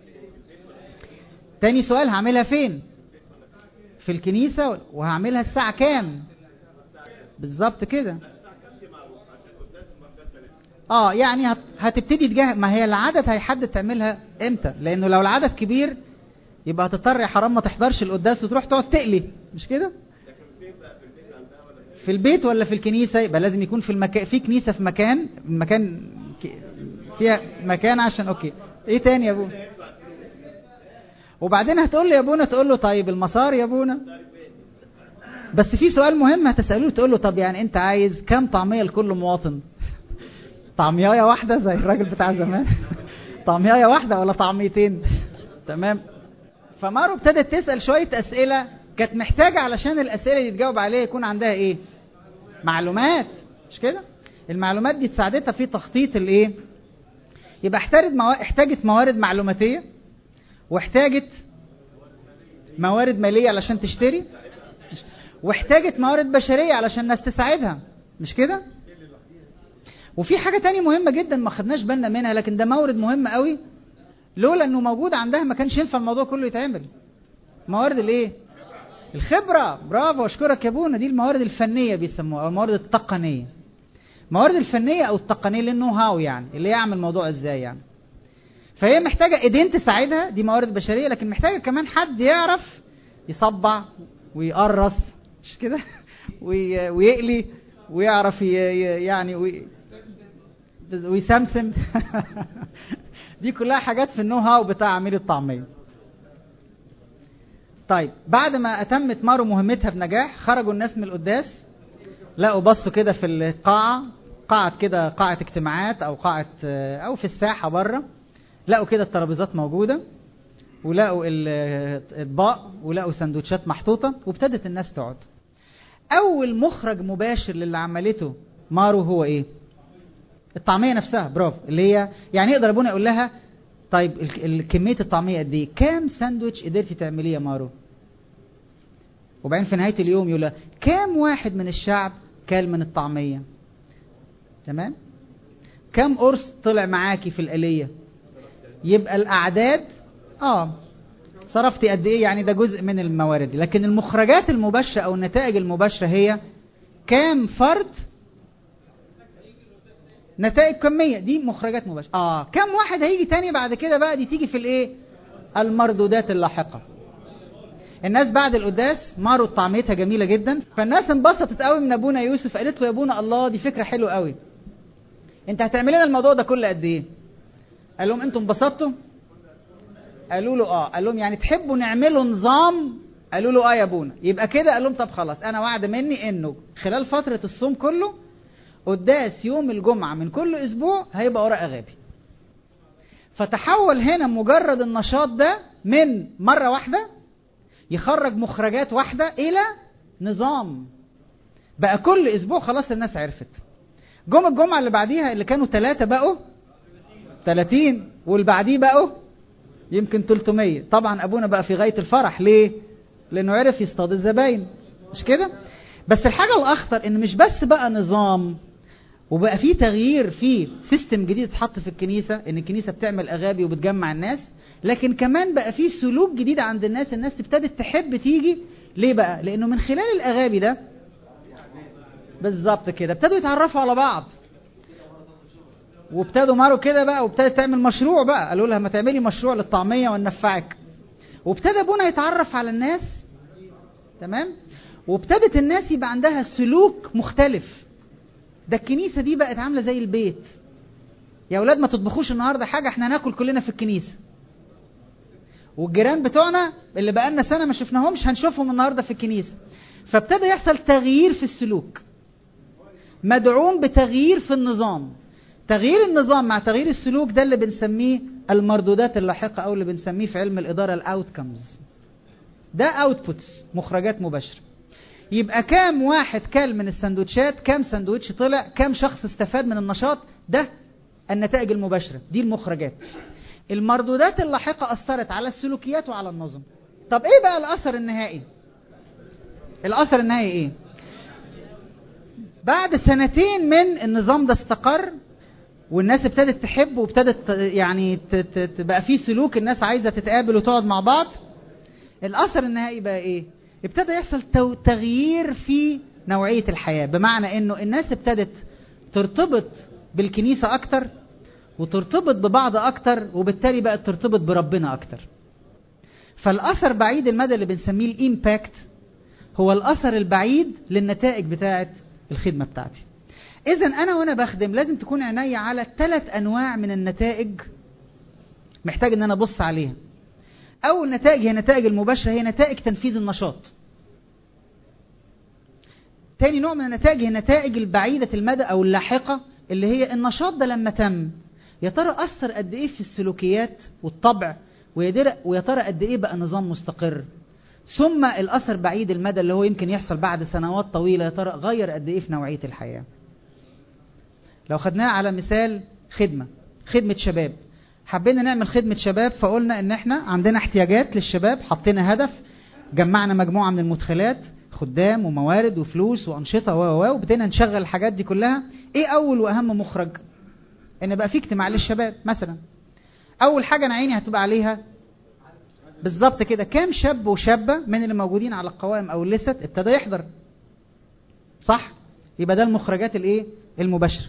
تاني سؤال هعملها فين في الكنيسة وهعملها الساعة كام بالظبط كده اه يعني هت... هتبتدي تجهز ما هي العدد هيحدد تعملها امتى لانه لو العدد كبير يبقى هتضطر يا حرام ما تحضرش القداس وتروح تقعد تقلي مش كده في البيت ولا في الكنيسة يبقى لازم يكون في المكان في كنيسة في مكان مكان فيها مكان عشان اوكي ايه تاني يا ابونا وبعدين هتقول له يا ابونا تقول له طيب المسار يا ابونا بس في سؤال مهم هتسأله تقول له طب يعني انت عايز كم طعمية لكل مواطن طعمية واحدة زي الراجل بتاع زمان طعمية واحدة ولا طعميتين تمام فمارو ابتدت تسأل شوية أسئلة كانت محتاجة علشان الأسئلة اللي تجاوب عليها يكون عندها ايه معلومات مش كده المعلومات دي تساعدتها في تخطيط الايه يبقى احتاجت مو... احتاجت موارد معلوماتيه واحتاجت موارد ماليه علشان تشتري واحتاجت موارد بشريه علشان الناس تساعدها مش كده وفي حاجه تانية مهمه جدا ما خدناش بالنا منها لكن ده مورد مهم قوي لولا انه موجود عندها ما كانش ينفع الموضوع كله يتعمل موارد الايه الخبره برافو اشكرك يا ابونا دي الموارد الفنيه بيسموها او الموارد التقنيه الموارد الفنيه او التقنيه للنو هاو يعني اللي يعمل الموضوع ازاي يعني فهي محتاجه ايدين تساعدها دي موارد بشريه لكن محتاجه كمان حد يعرف يصبع ويقرص مش كده ويقلي ويعرف يعني وي ويسمسم دي كلها حاجات في النو هاو بتاع عميل الطعميه طيب بعد ما اتمت مارو مهمتها بنجاح خرجوا الناس من القداس لقوا بصوا كده في القاعة قاعة كده قاعة اجتماعات او قاعة او في الساحة بره لقوا كده الترابيزات موجودة ولقوا الاطباق ولقوا سندوتشات محطوطة وابتدت الناس تقعد اول مخرج مباشر للي عملته مارو هو ايه الطعمية نفسها برافو اللي هي يعني يقدر ابونا يقول لها طيب كمية الطعمية قد ايه كام ساندوتش قدرتي تعمليه يا مارو وبعدين في نهاية اليوم يقول لها كام واحد من الشعب كال من الطعمية تمام كم قرص طلع معاكي في الآلية يبقى الأعداد اه صرفتي قد ايه يعني ده جزء من الموارد لكن المخرجات المباشرة او النتائج المباشرة هي كام فرد نتائج كمية دي مخرجات مباشرة اه كم واحد هيجي تاني بعد كده بقى دي تيجي في الايه المردودات اللاحقة الناس بعد القداس ماروا طعميتها جميلة جدا فالناس انبسطت قوي من ابونا يوسف قالت له يا ابونا الله دي فكرة حلوة قوي انت هتعمل لنا الموضوع ده كله قد ايه قال لهم انتم انبسطتوا قالوا له اه قال لهم يعني تحبوا نعمله نظام قالوا له اه يا ابونا يبقى كده قال لهم طب خلاص انا وعد مني انه خلال فترة الصوم كله قداس يوم الجمعة من كل اسبوع هيبقى ورق غابي فتحول هنا مجرد النشاط ده من مرة واحدة يخرج مخرجات واحدة إلى نظام بقى كل أسبوع خلاص الناس عرفت جم الجمعة اللي بعديها اللي كانوا ثلاثة بقوا 30 واللي بعديه بقوا يمكن 300 طبعا أبونا بقى في غاية الفرح ليه؟ لأنه عرف يصطاد الزباين مش كده؟ بس الحاجة الأخطر إن مش بس بقى نظام وبقى في تغيير في سيستم جديد اتحط في الكنيسة ان الكنيسة بتعمل اغابي وبتجمع الناس لكن كمان بقى في سلوك جديد عند الناس الناس ابتدت تحب تيجي ليه بقى لانه من خلال الاغابي ده بالظبط كده ابتدوا يتعرفوا على بعض وابتدوا ماروا كده بقى وابتدت تعمل مشروع بقى قالوا لها ما تعملي مشروع للطعمية وننفعك وابتدى ابونا يتعرف على الناس تمام وابتدت الناس يبقى عندها سلوك مختلف ده الكنيسة دي بقت عاملة زي البيت يا أولاد ما تطبخوش النهاردة حاجة احنا ناكل كلنا في الكنيسة والجيران بتوعنا اللي بقالنا سنة ما شفناهمش هنشوفهم النهاردة في الكنيسة فابتدى يحصل تغيير في السلوك مدعوم بتغيير في النظام تغيير النظام مع تغيير السلوك ده اللي بنسميه المردودات اللاحقة أو اللي بنسميه في علم الإدارة الأوتكمز ده اوتبوتس مخرجات مباشرة يبقى كام واحد كل من السندوتشات كام سندوتش طلع كام شخص استفاد من النشاط ده النتائج المباشرة دي المخرجات المردودات اللاحقة أثرت على السلوكيات وعلى النظم طب ايه بقى الأثر النهائي الأثر النهائي ايه بعد سنتين من النظام ده استقر والناس ابتدت تحب وابتدت يعني تبقى في سلوك الناس عايزة تتقابل وتقعد مع بعض الأثر النهائي بقى ايه ابتدى يحصل تغيير في نوعية الحياة بمعنى انه الناس ابتدت ترتبط بالكنيسة اكتر وترتبط ببعض اكتر وبالتالي بقت ترتبط بربنا اكتر فالاثر بعيد المدى اللي بنسميه الامباكت هو الاثر البعيد للنتائج بتاعة الخدمة بتاعتي اذا انا وانا بخدم لازم تكون عيني على ثلاث انواع من النتائج محتاج ان انا ابص عليها اول نتائج هي النتائج المباشرة هي نتائج تنفيذ النشاط تاني نوع من النتائج هي النتائج البعيدة المدى او اللاحقة اللي هي النشاط ده لما تم يا ترى اثر قد ايه في السلوكيات والطبع ويا ترى قد ايه بقى نظام مستقر ثم الاثر بعيد المدى اللي هو يمكن يحصل بعد سنوات طويلة يا ترى غير قد ايه في نوعية الحياة لو خدناها على مثال خدمة خدمة شباب حبينا نعمل خدمة شباب فقلنا ان احنا عندنا احتياجات للشباب حطينا هدف جمعنا مجموعة من المدخلات خدام وموارد وفلوس وانشطة و و وبدينا نشغل الحاجات دي كلها ايه اول واهم مخرج ان بقى في اجتماع للشباب مثلا اول حاجة انا عيني هتبقى عليها بالظبط كده كام شاب وشابة من اللي موجودين على القوائم او الليست ابتدى يحضر صح يبقى ده المخرجات الايه المباشره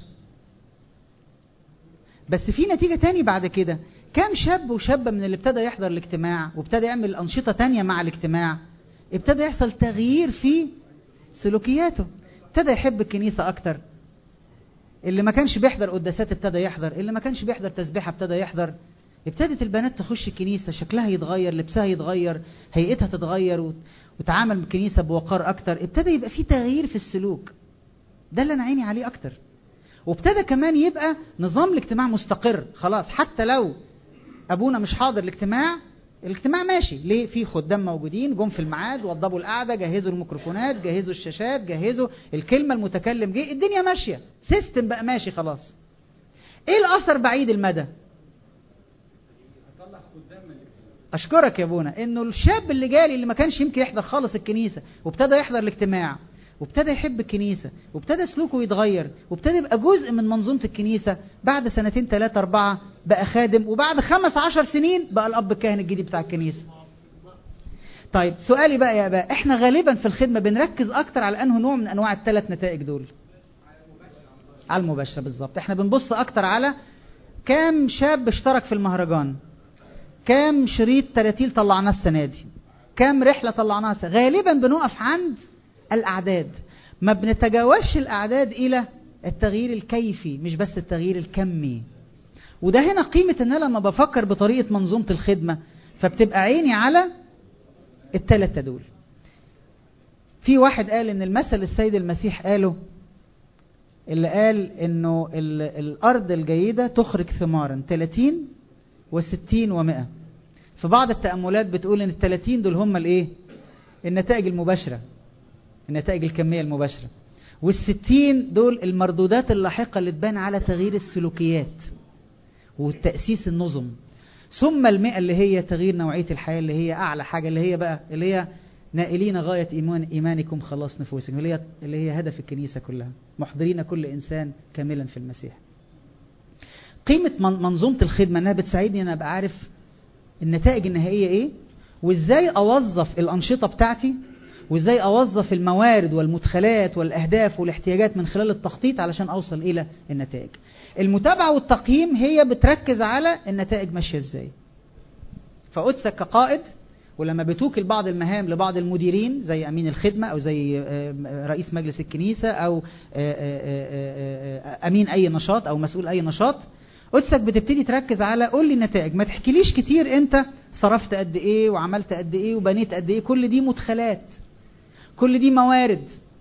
بس في نتيجة تاني بعد كده كام شاب وشابة من اللي ابتدى يحضر الاجتماع وابتدى يعمل أنشطة تانية مع الاجتماع ابتدى يحصل تغيير في سلوكياته ابتدى يحب الكنيسة أكتر اللي ما كانش بيحضر قداسات ابتدى يحضر اللي ما كانش بيحضر تسبيحة ابتدى يحضر ابتدت البنات تخش الكنيسة شكلها يتغير لبسها يتغير هيئتها تتغير وتعامل الكنيسة بوقار أكتر ابتدى يبقى في تغيير في السلوك ده اللي أنا عيني عليه أكتر وابتدى كمان يبقى نظام الاجتماع مستقر خلاص حتى لو ابونا مش حاضر الاجتماع الاجتماع ماشي ليه في خدام موجودين جم في الميعاد وضبوا القعده جهزوا الميكروفونات جهزوا الشاشات جهزوا الكلمه المتكلم جه الدنيا ماشيه سيستم بقى ماشي خلاص ايه الاثر بعيد المدى اشكرك يا ابونا انه الشاب اللي جالي اللي ما كانش يمكن يحضر خالص الكنيسه وابتدى يحضر الاجتماع وابتدى يحب الكنيسة وابتدى سلوكه يتغير وابتدى يبقى جزء من منظومة الكنيسة بعد سنتين ثلاثة أربعة بقى خادم وبعد خمس عشر سنين بقى الأب الكاهن الجديد بتاع الكنيسة طيب سؤالي بقى يا بقى احنا غالبا في الخدمة بنركز أكتر على أنه نوع من أنواع الثلاث نتائج دول على المباشرة بالظبط احنا بنبص أكتر على كام شاب اشترك في المهرجان كام شريط تراتيل طلعناه السنة دي كام رحلة طلعناها غالبا بنقف عند الأعداد ما بنتجاوزش الأعداد إلى التغيير الكيفي مش بس التغيير الكمي وده هنا قيمة ان انا لما بفكر بطريقة منظومة الخدمة فبتبقى عيني على التلاتة دول في واحد قال ان المثل السيد المسيح قاله اللي قال انه الارض الجيدة تخرج ثمارا 30 وستين ومائة في بعض التأملات بتقول ان التلاتين دول هم الايه النتائج المباشرة النتائج الكمية المباشرة والستين دول المردودات اللاحقة اللي تبان على تغيير السلوكيات والتأسيس النظم ثم المئة اللي هي تغيير نوعية الحياة اللي هي أعلى حاجة اللي هي بقى اللي هي نائلين غاية إيمان إيمانكم خلاص نفوسكم اللي هي اللي هي هدف الكنيسة كلها محضرين كل إنسان كاملا في المسيح قيمة منظومة الخدمة أنها بتساعدني أن أبقى عارف النتائج النهائية إيه وإزاي أوظف الأنشطة بتاعتي وإزاي أوظف الموارد والمدخلات والأهداف والاحتياجات من خلال التخطيط علشان أوصل إلى النتائج المتابعة والتقييم هي بتركز على النتائج ماشية إزاي فأتسك كقائد ولما بتوكل بعض المهام لبعض المديرين زي أمين الخدمة أو زي رئيس مجلس الكنيسة أو أمين أي نشاط أو مسؤول أي نشاط قدسك بتبتدي تركز على قول لي النتائج ما تحكيليش كتير انت صرفت قد ايه وعملت قد ايه وبنيت قد ايه كل دي مدخلات كل دي موارد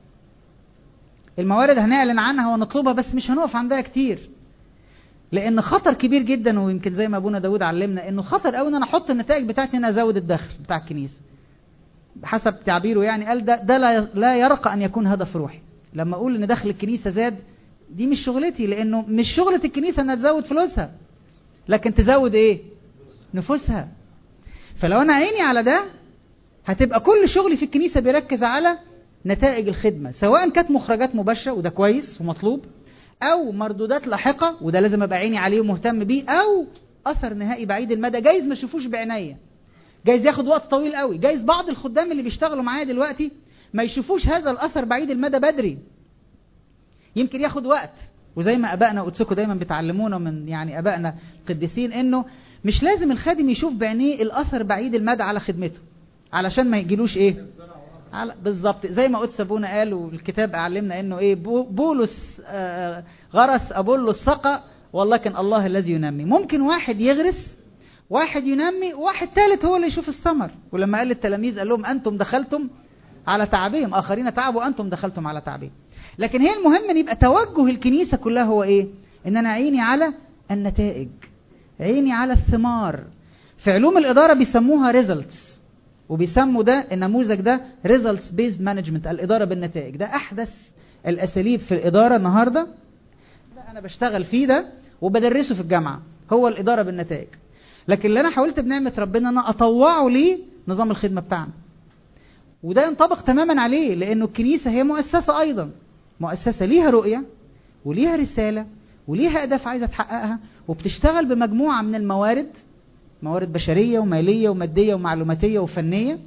الموارد هنعلن عنها ونطلبها بس مش هنقف عندها كتير لان خطر كبير جدا ويمكن زي ما ابونا داود علمنا انه خطر قوي ان انا احط النتائج بتاعتي ان انا ازود الدخل بتاع الكنيسه حسب تعبيره يعني قال ده ده لا لا يرقى ان يكون هدف روحي لما اقول ان دخل الكنيسه زاد دي مش شغلتي لانه مش شغلة الكنيسة انها تزود فلوسها لكن تزود ايه نفوسها فلو انا عيني على ده هتبقى كل شغلي في الكنيسة بيركز على نتائج الخدمة سواء كانت مخرجات مباشرة وده كويس ومطلوب او مردودات لاحقة وده لازم ابقى عيني عليه ومهتم بيه او اثر نهائي بعيد المدى جايز ما اشوفوش بعينيا جايز ياخد وقت طويل قوي جايز بعض الخدام اللي بيشتغلوا معايا دلوقتي ما يشوفوش هذا الاثر بعيد المدى بدري يمكن ياخد وقت وزي ما ابائنا قدسكم دايما بتعلمونا من يعني ابائنا القديسين انه مش لازم الخادم يشوف بعينيه الاثر بعيد المدى على خدمته علشان ما يجيلوش ايه على بالظبط زي ما قدس ابونا قال والكتاب علمنا انه ايه بولس آه غرس ابولس سقى ولكن الله الذي ينمي ممكن واحد يغرس واحد ينمي وواحد ثالث هو اللي يشوف الثمر ولما قال للتلاميذ قال لهم انتم دخلتم على تعبهم اخرين تعبوا انتم دخلتم على تعبهم لكن هي المهم ان يبقى توجه الكنيسة كلها هو ايه ان انا عيني على النتائج عيني على الثمار في علوم الادارة بيسموها results وبيسموا ده النموذج ده results based management الادارة بالنتائج ده احدث الاساليب في الادارة النهاردة ده انا بشتغل فيه ده وبدرسه في الجامعة هو الادارة بالنتائج لكن اللي انا حاولت بنعمة ربنا انا اطوعه ليه نظام الخدمة بتاعنا وده ينطبق تماما عليه لانه الكنيسة هي مؤسسة ايضا مؤسسة ليها رؤية وليها رسالة وليها أهداف عايزة تحققها وبتشتغل بمجموعة من الموارد موارد بشرية ومالية ومادية ومعلوماتية وفنية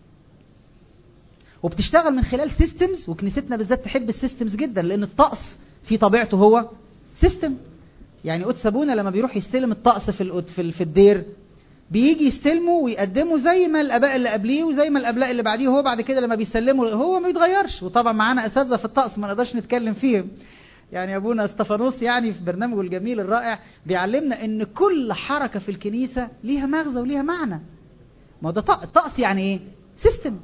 وبتشتغل من خلال سيستمز وكنيستنا بالذات تحب السيستمز جدا لأن الطقس في طبيعته هو سيستم يعني قدس ابونا لما بيروح يستلم الطقس في في, في الدير بيجي يستلمه ويقدمه زي ما الاباء اللي قبليه وزي ما الابناء اللي بعديه هو بعد كده لما بيسلمه هو ما بيتغيرش وطبعا معانا اساتذه في الطقس ما نقدرش نتكلم فيهم يعني ابونا استفانوس يعني في برنامجه الجميل الرائع بيعلمنا ان كل حركه في الكنيسه ليها مغزى وليها معنى ما ده الطقس يعني ايه سيستم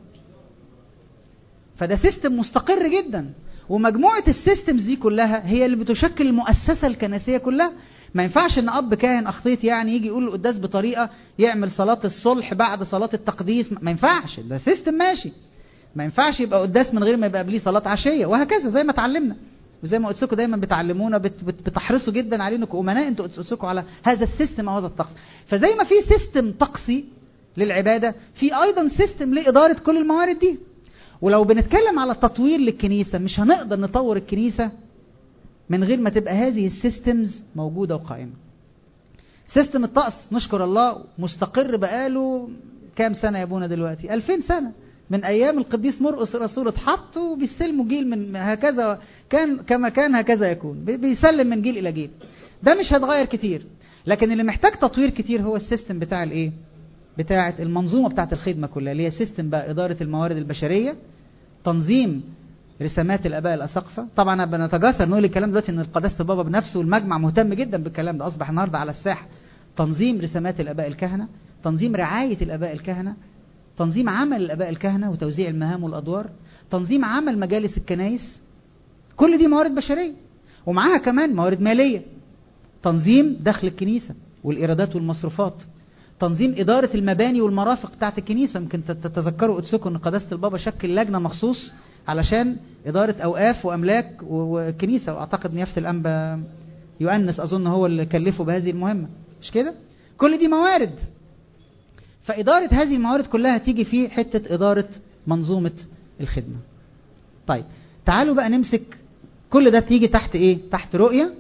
فده سيستم مستقر جدا ومجموعه السيستمز دي كلها هي اللي بتشكل المؤسسه الكنسيه كلها ما ينفعش ان اب كاهن اخطيت يعني يجي يقول القداس بطريقه يعمل صلاه الصلح بعد صلاه التقديس ما ينفعش ده سيستم ماشي ما ينفعش يبقى قداس من غير ما يبقى قبليه صلاه عشيه وهكذا زي ما اتعلمنا وزي ما قلت لكم دايما بتعلمونا بت بت بتحرصوا جدا عليه انكم امناء انتوا قلت لكم على هذا السيستم او هذا الطقس فزي ما في سيستم طقسي للعباده في ايضا سيستم لاداره كل الموارد دي ولو بنتكلم على التطوير للكنيسه مش هنقدر نطور الكنيسه من غير ما تبقى هذه السيستمز موجودة وقائمة سيستم الطقس نشكر الله مستقر بقاله كام سنة يا ابونا دلوقتي 2000 سنة من ايام القديس مرقس الرسول اتحط وبيستلموا جيل من هكذا كان كما كان هكذا يكون بيسلم من جيل الى جيل ده مش هيتغير كتير لكن اللي محتاج تطوير كتير هو السيستم بتاع الايه بتاعه المنظومه بتاعه الخدمه كلها اللي هي سيستم بقى اداره الموارد البشريه تنظيم رسامات الاباء الاساقفه طبعا بنتجاسر نقول الكلام دلوقتي ان قداسه البابا بنفسه والمجمع مهتم جدا بالكلام ده اصبح النهارده على الساحه تنظيم رسامات الاباء الكهنه تنظيم رعايه الاباء الكهنه تنظيم عمل الاباء الكهنه وتوزيع المهام والادوار تنظيم عمل مجالس الكنائس كل دي موارد بشريه ومعاها كمان موارد ماليه تنظيم دخل الكنيسه والإيرادات والمصروفات تنظيم إدارة المباني والمرافق بتاعت الكنيسة ممكن تتذكروا أتسكوا أن قداسة البابا شكل لجنة مخصوص علشان إدارة أوقاف وأملاك وكنيسة وأعتقد نيافة الأنبا يؤنس أظن هو اللي كلفه بهذه المهمة مش كده؟ كل دي موارد فإدارة هذه الموارد كلها تيجي في حتة إدارة منظومة الخدمة طيب تعالوا بقى نمسك كل ده تيجي تحت إيه؟ تحت رؤية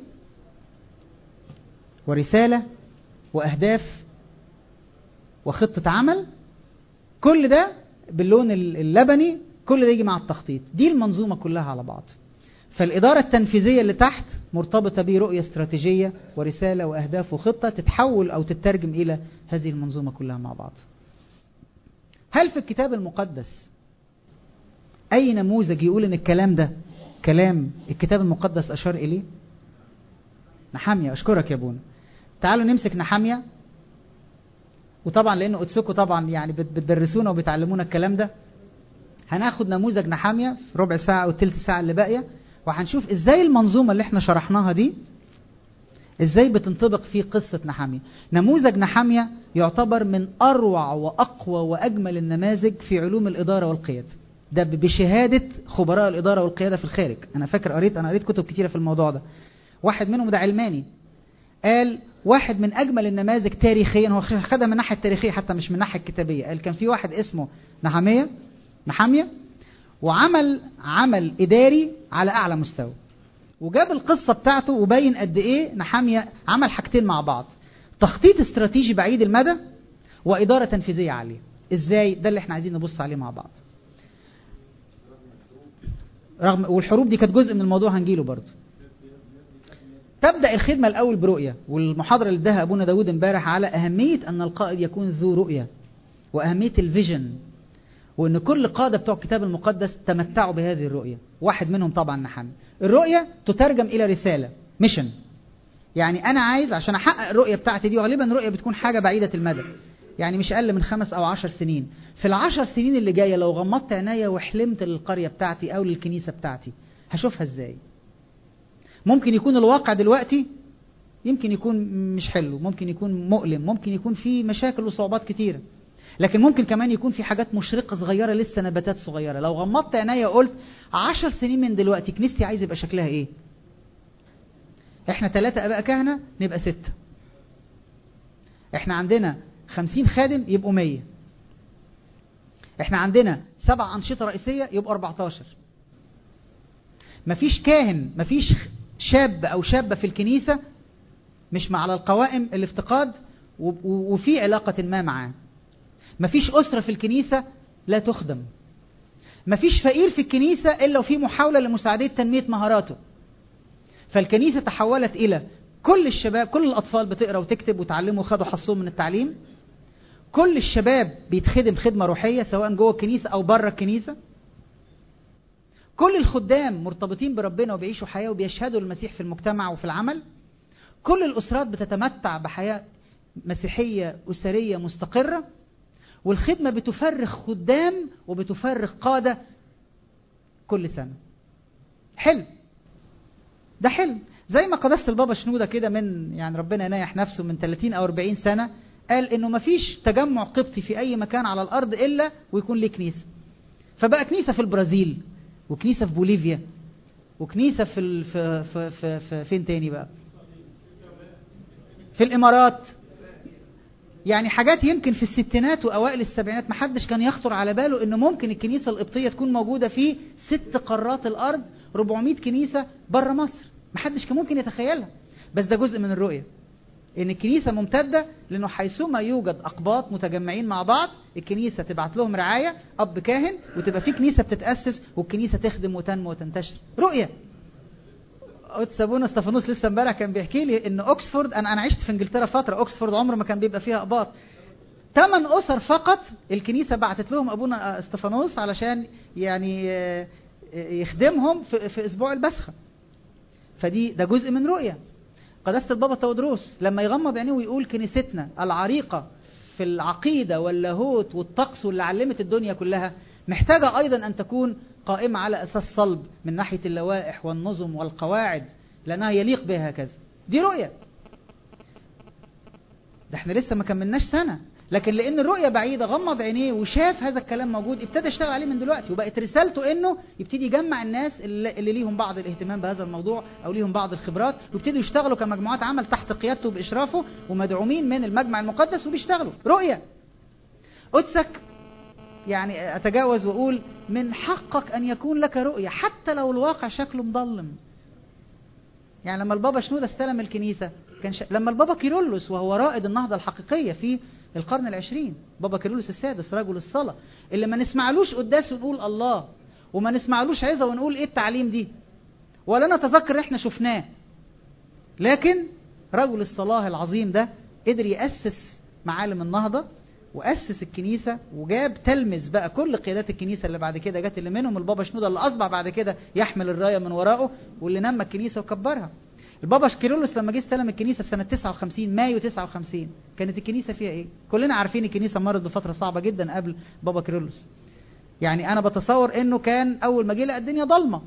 ورسالة وأهداف وخطة عمل كل ده باللون اللبني كل ده يجي مع التخطيط دي المنظومة كلها على بعض فالإدارة التنفيذية اللي تحت مرتبطة برؤية استراتيجية ورسالة وأهداف وخطة تتحول أو تترجم إلى هذه المنظومة كلها مع بعض هل في الكتاب المقدس أي نموذج يقول إن الكلام ده كلام الكتاب المقدس أشار إليه نحامية أشكرك يا بونا تعالوا نمسك نحامية وطبعا لأنه أتسكوا طبعا يعني بتدرسونا وبتعلمونا الكلام ده هناخد نموذج نحامية في ربع ساعة أو تلت ساعة اللي باقية وهنشوف ازاي المنظومة اللي احنا شرحناها دي ازاي بتنطبق في قصة نحامية نموذج نحامية يعتبر من اروع واقوى واجمل النماذج في علوم الادارة والقيادة ده بشهادة خبراء الادارة والقيادة في الخارج انا فاكر قريت انا قريت كتب كتيرة في الموضوع ده واحد منهم ده علماني قال واحد من اجمل النماذج تاريخيا هو خدها من الناحيه التاريخيه حتى مش من الناحيه الكتابيه قال كان في واحد اسمه نحاميه نحاميه وعمل عمل إداري على أعلى مستوى وجاب القصة بتاعته وبين قد إيه نحامية عمل حاجتين مع بعض تخطيط استراتيجي بعيد المدى وإدارة تنفيذية عالية إزاي ده اللي احنا عايزين نبص عليه مع بعض رغم والحروب دي كانت جزء من الموضوع هنجيله برضه تبدأ الخدمة الأول برؤية والمحاضرة اللي اداها أبونا داود امبارح على أهمية أن القائد يكون ذو رؤية وأهمية الفيجن وان كل قادة بتوع الكتاب المقدس تمتعوا بهذه الرؤية واحد منهم طبعا نحامي الرؤية تترجم الى رسالة ميشن يعني انا عايز عشان احقق الرؤية بتاعتي دي وغالبا الرؤية بتكون حاجة بعيدة المدى يعني مش اقل من خمس او عشر سنين في العشر سنين اللي جاية لو غمضت عينيا وحلمت للقرية بتاعتي او للكنيسة بتاعتي هشوفها ازاي ممكن يكون الواقع دلوقتي يمكن يكون مش حلو ممكن يكون مؤلم ممكن يكون فيه مشاكل وصعوبات كتيرة لكن ممكن كمان يكون في حاجات مشرقة صغيرة لسه نباتات صغيرة لو غمضت عينيا قلت عشر سنين من دلوقتي كنيستي عايز يبقى شكلها ايه احنا ثلاثة اباء كهنة نبقى ستة احنا عندنا خمسين خادم يبقوا مية احنا عندنا سبع انشطة رئيسية يبقوا 14 مفيش كاهن مفيش شاب او شابة في الكنيسة مش مع على القوائم الافتقاد وفي علاقة ما معاه مفيش أسرة في الكنيسة لا تخدم مفيش فقير في الكنيسة إلا وفي محاولة لمساعدة تنمية مهاراته فالكنيسة تحولت إلى كل الشباب كل الأطفال بتقرأ وتكتب وتعلموا وخدوا حصهم من التعليم كل الشباب بيتخدم خدمة روحية سواء جوه الكنيسة أو بره الكنيسة كل الخدام مرتبطين بربنا وبيعيشوا حياة وبيشهدوا المسيح في المجتمع وفي العمل كل الأسرات بتتمتع بحياة مسيحية أسرية مستقرة والخدمة بتفرغ خدام وبتفرغ قادة كل سنة حلم ده حلم زي ما قداسة البابا شنودة كده من يعني ربنا ينايح نفسه من 30 أو 40 سنة قال إنه مفيش تجمع قبطي في أي مكان على الأرض إلا ويكون ليه كنيسة فبقى كنيسة في البرازيل وكنيسة في بوليفيا وكنيسة في, ال... في, في, في, في فين تاني بقى في الإمارات يعني حاجات يمكن في الستينات وأوائل السبعينات محدش كان يخطر على باله إن ممكن الكنيسة القبطية تكون موجودة في ست قارات الأرض 400 كنيسة بره مصر محدش كان ممكن يتخيلها بس ده جزء من الرؤية إن الكنيسة ممتدة لأنه حيثما يوجد أقباط متجمعين مع بعض الكنيسة تبعت لهم رعاية أب كاهن وتبقى في كنيسة بتتأسس والكنيسة تخدم وتنمو وتنتشر رؤية قدس ابونا استفانوس لسه امبارح كان بيحكي لي ان اوكسفورد انا انا عشت في انجلترا فتره اوكسفورد عمر ما كان بيبقى فيها اباط ثمان اسر فقط الكنيسه بعتت لهم ابونا استفانوس علشان يعني يخدمهم في, في اسبوع البسخه فدي ده جزء من رؤيه قداسه البابا تودروس لما يغمض عينيه ويقول كنيستنا العريقه في العقيده واللاهوت والطقس واللي علمت الدنيا كلها محتاجه ايضا ان تكون قائمة على أساس صلب من ناحية اللوائح والنظم والقواعد لأنها يليق بها هكذا دي رؤية ده احنا لسه ما كملناش سنة لكن لان الرؤية بعيدة غمض عينيه وشاف هذا الكلام موجود ابتدى يشتغل عليه من دلوقتي وبقت رسالته انه يبتدي يجمع الناس اللي, اللي ليهم بعض الاهتمام بهذا الموضوع او ليهم بعض الخبرات ويبتدوا يشتغلوا كمجموعات عمل تحت قيادته وباشرافه ومدعومين من المجمع المقدس وبيشتغلوا رؤية قدسك يعني اتجاوز واقول من حقك ان يكون لك رؤية حتى لو الواقع شكله مظلم يعني لما البابا شنودة استلم الكنيسة كان ش... لما البابا كيرلس وهو رائد النهضة الحقيقية في القرن العشرين بابا كيرلس السادس رجل الصلاة اللي ما نسمعلوش قداس ونقول الله وما نسمعلوش عظة ونقول ايه التعليم دي ولا نتذكر احنا شفناه لكن رجل الصلاة العظيم ده قدر يأسس معالم النهضة وأسس الكنيسة وجاب تلمذ بقى كل قيادات الكنيسة اللي بعد كده جت اللي منهم البابا شنودة اللي أصبح بعد كده يحمل الراية من وراءه واللي نمى الكنيسة وكبرها البابا كيرلس لما جه استلم الكنيسة في سنة 59 مايو 59 كانت الكنيسة فيها ايه كلنا عارفين الكنيسة مرت بفترة صعبة جدا قبل بابا كيرلس يعني انا بتصور انه كان اول ما جه لقى الدنيا ضلمة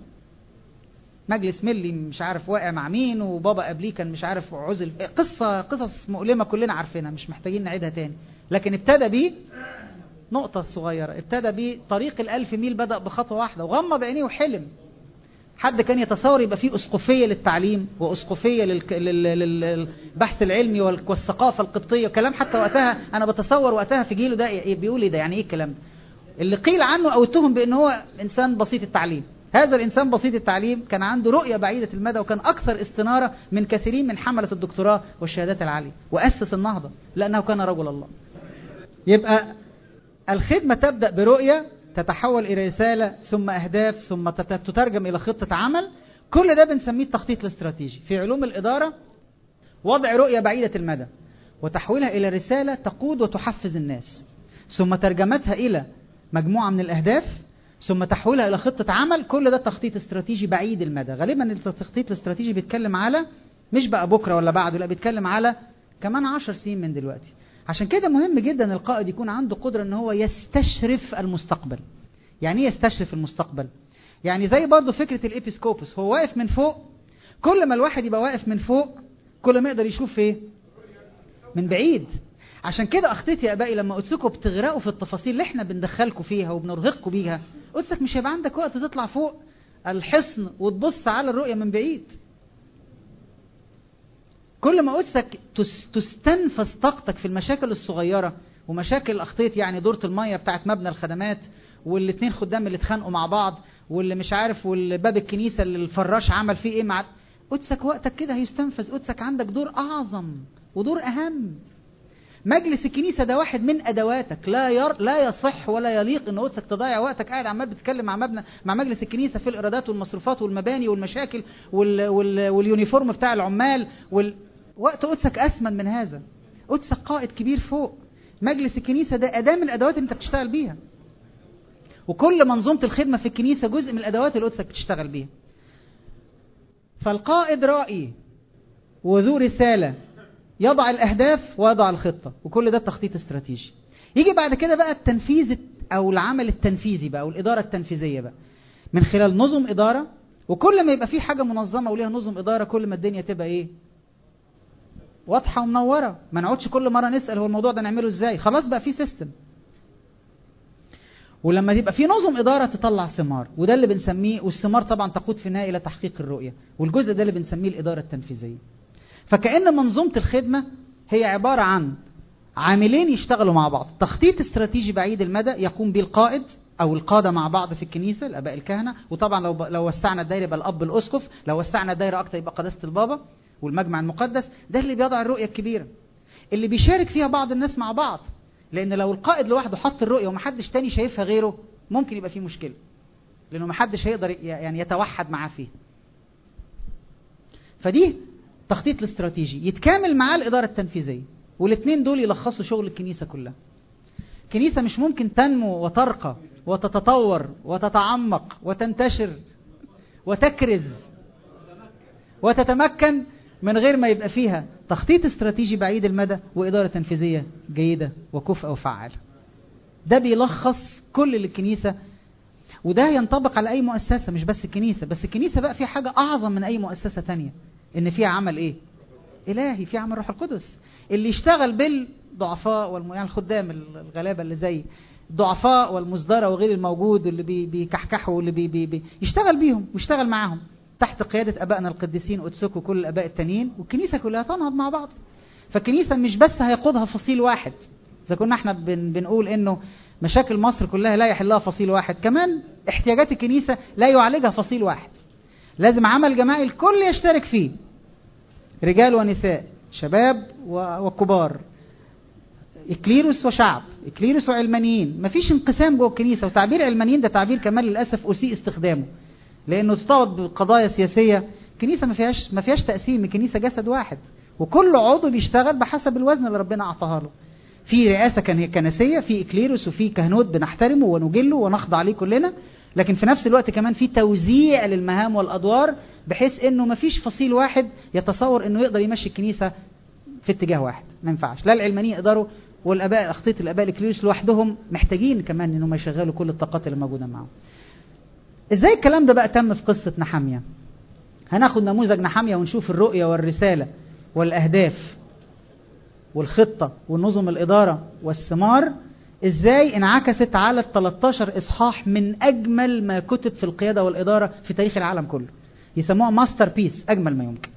مجلس ملي مش عارف واقع مع مين وبابا قبليه كان مش عارف عزل قصة قصص مؤلمة كلنا عارفينها مش محتاجين نعيدها تاني لكن ابتدى بيه نقطة صغيرة ابتدى بيه طريق الألف ميل بدأ بخطوة واحدة وغمض عينيه وحلم حد كان يتصور يبقى فيه أسقفية للتعليم وأسقفية للك... لل... للبحث العلمي والثقافة القبطية كلام حتى وقتها أنا بتصور وقتها في جيله ده بيقول إيه ده يعني إيه الكلام ده اللي قيل عنه أو اتهم بأنه هو إنسان بسيط التعليم هذا الإنسان بسيط التعليم كان عنده رؤية بعيدة المدى وكان أكثر استنارة من كثيرين من حملة الدكتوراه والشهادات العالية وأسس النهضة لأنه كان رجل الله يبقى الخدمة تبدأ برؤية تتحول إلى رسالة ثم أهداف ثم تترجم إلى خطة عمل كل ده بنسميه التخطيط الاستراتيجي في علوم الإدارة وضع رؤية بعيدة المدى وتحويلها إلى رسالة تقود وتحفز الناس ثم ترجمتها إلى مجموعة من الأهداف ثم تحويلها إلى خطة عمل كل ده تخطيط استراتيجي بعيد المدى غالبا التخطيط الاستراتيجي بيتكلم على مش بقى بكرة ولا بعده لا بيتكلم على كمان عشر سنين من دلوقتي عشان كده مهم جدا القائد يكون عنده قدرة ان هو يستشرف المستقبل يعني ايه يستشرف المستقبل يعني زي برضه فكرة الابيسكوبس هو واقف من فوق كل ما الواحد يبقى واقف من فوق كل ما يقدر يشوف ايه من بعيد عشان كده اخطيتي يا ابائي لما قدسكم بتغرقوا في التفاصيل اللي احنا بندخلكم فيها وبنرهقكم بيها قدسك مش هيبقى عندك وقت تطلع فوق الحصن وتبص على الرؤية من بعيد كل ما قدسك تستنفذ طاقتك في المشاكل الصغيرة ومشاكل اخطيت يعني دورة المية بتاعت مبنى الخدمات والاثنين خدام اللي اتخانقوا مع بعض واللي مش عارف والباب الكنيسة اللي الفراش عمل فيه ايه مع قدسك وقتك كده هيستنفذ قدسك عندك دور اعظم ودور اهم مجلس الكنيسة ده واحد من ادواتك لا ير... لا يصح ولا يليق ان قدسك تضيع وقتك قاعد عمال بتتكلم مع مبنى مع مجلس الكنيسة في الايرادات والمصروفات والمباني والمشاكل وال... وال... واليونيفورم بتاع العمال وال... وقت قدسك أثمن من هذا قدسك قائد كبير فوق مجلس الكنيسة ده أداة من الأدوات اللي أنت بتشتغل بيها وكل منظومة الخدمة في الكنيسة جزء من الأدوات اللي قدسك بتشتغل بيها فالقائد رائي وذو رسالة يضع الأهداف ويضع الخطة وكل ده تخطيط استراتيجي يجي بعد كده بقى التنفيذ أو العمل التنفيذي بقى أو الإدارة التنفيذية بقى من خلال نظم إدارة وكل ما يبقى في حاجة منظمة وليها نظم إدارة كل ما الدنيا تبقى إيه واضحة ومنورة ما نقعدش كل مرة نسأل هو الموضوع ده نعمله ازاي خلاص بقى في سيستم ولما يبقى في نظم إدارة تطلع ثمار وده اللي بنسميه والثمار طبعا تقود في النهاية إلى تحقيق الرؤية والجزء ده اللي بنسميه الإدارة التنفيذية فكأن منظومة الخدمة هي عبارة عن عاملين يشتغلوا مع بعض تخطيط استراتيجي بعيد المدى يقوم به القائد أو القادة مع بعض في الكنيسة الآباء الكهنة وطبعا لو لو وسعنا الدايرة يبقى الأب الأسقف لو وسعنا الدايرة أكتر يبقى قداسة البابا والمجمع المقدس ده اللي بيضع الرؤية الكبيرة اللي بيشارك فيها بعض الناس مع بعض لأن لو القائد لوحده حط الرؤية ومحدش تاني شايفها غيره ممكن يبقى فيه مشكلة لأنه محدش هيقدر يعني يتوحد معاه فيه فدي تخطيط الاستراتيجي يتكامل معاه الإدارة التنفيذية والاثنين دول يلخصوا شغل الكنيسة كلها الكنيسة مش ممكن تنمو وترقى وتتطور وتتعمق وتنتشر وتكرز وتتمكن من غير ما يبقى فيها تخطيط استراتيجي بعيد المدى وإدارة تنفيذية جيدة وكفء وفعالة ده بيلخص كل اللي الكنيسة وده ينطبق على أي مؤسسة مش بس الكنيسة بس الكنيسة بقى فيها حاجة أعظم من أي مؤسسة تانية إن فيها عمل إيه الهي في عمل روح القدس اللي يشتغل بالضعفاء والم... يعني الخدام الغلابه اللي زي الضعفاء والمصدره وغير الموجود اللي بي... بيكحكحوا واللي بي... بي... بي... يشتغل بيهم ويشتغل معاهم تحت قياده ابائنا القديسين قدسكم وكل الاباء التانيين والكنيسه كلها تنهض مع بعض فالكنيسه مش بس هيقودها فصيل واحد اذا كنا احنا بن... بنقول انه مشاكل مصر كلها لا يحلها فصيل واحد كمان احتياجات الكنيسه لا يعالجها فصيل واحد لازم عمل جماعي الكل يشترك فيه رجال ونساء شباب وكبار إكليروس وشعب إكليروس وعلمانيين مفيش انقسام جوه الكنيسة وتعبير علمانيين ده تعبير كمان للأسف أسيء استخدامه لأنه استوعب بقضايا سياسية الكنيسة ما فيهاش ما فيهاش تقسيم الكنيسة جسد واحد وكل عضو بيشتغل بحسب الوزن اللي ربنا أعطاها له في رئاسة كنسية في إكليروس وفي كهنوت بنحترمه ونجله ونخضع عليه كلنا لكن في نفس الوقت كمان في توزيع للمهام والادوار بحيث انه ما فيش فصيل واحد يتصور انه يقدر يمشي الكنيسه في اتجاه واحد ما ينفعش لا العلمانيين يقدروا والاباء اخطيط الاباء الكليروس لوحدهم محتاجين كمان انهم يشغلوا كل الطاقات اللي موجوده معاهم ازاي الكلام ده بقى تم في قصه نحاميه هناخد نموذج نحاميه ونشوف الرؤيه والرساله والاهداف والخطه والنظم الاداره والثمار ازاي انعكست على ال 13 اصحاح من اجمل ما كتب في القياده والاداره في تاريخ العالم كله يسموها ماستر بيس اجمل ما يمكن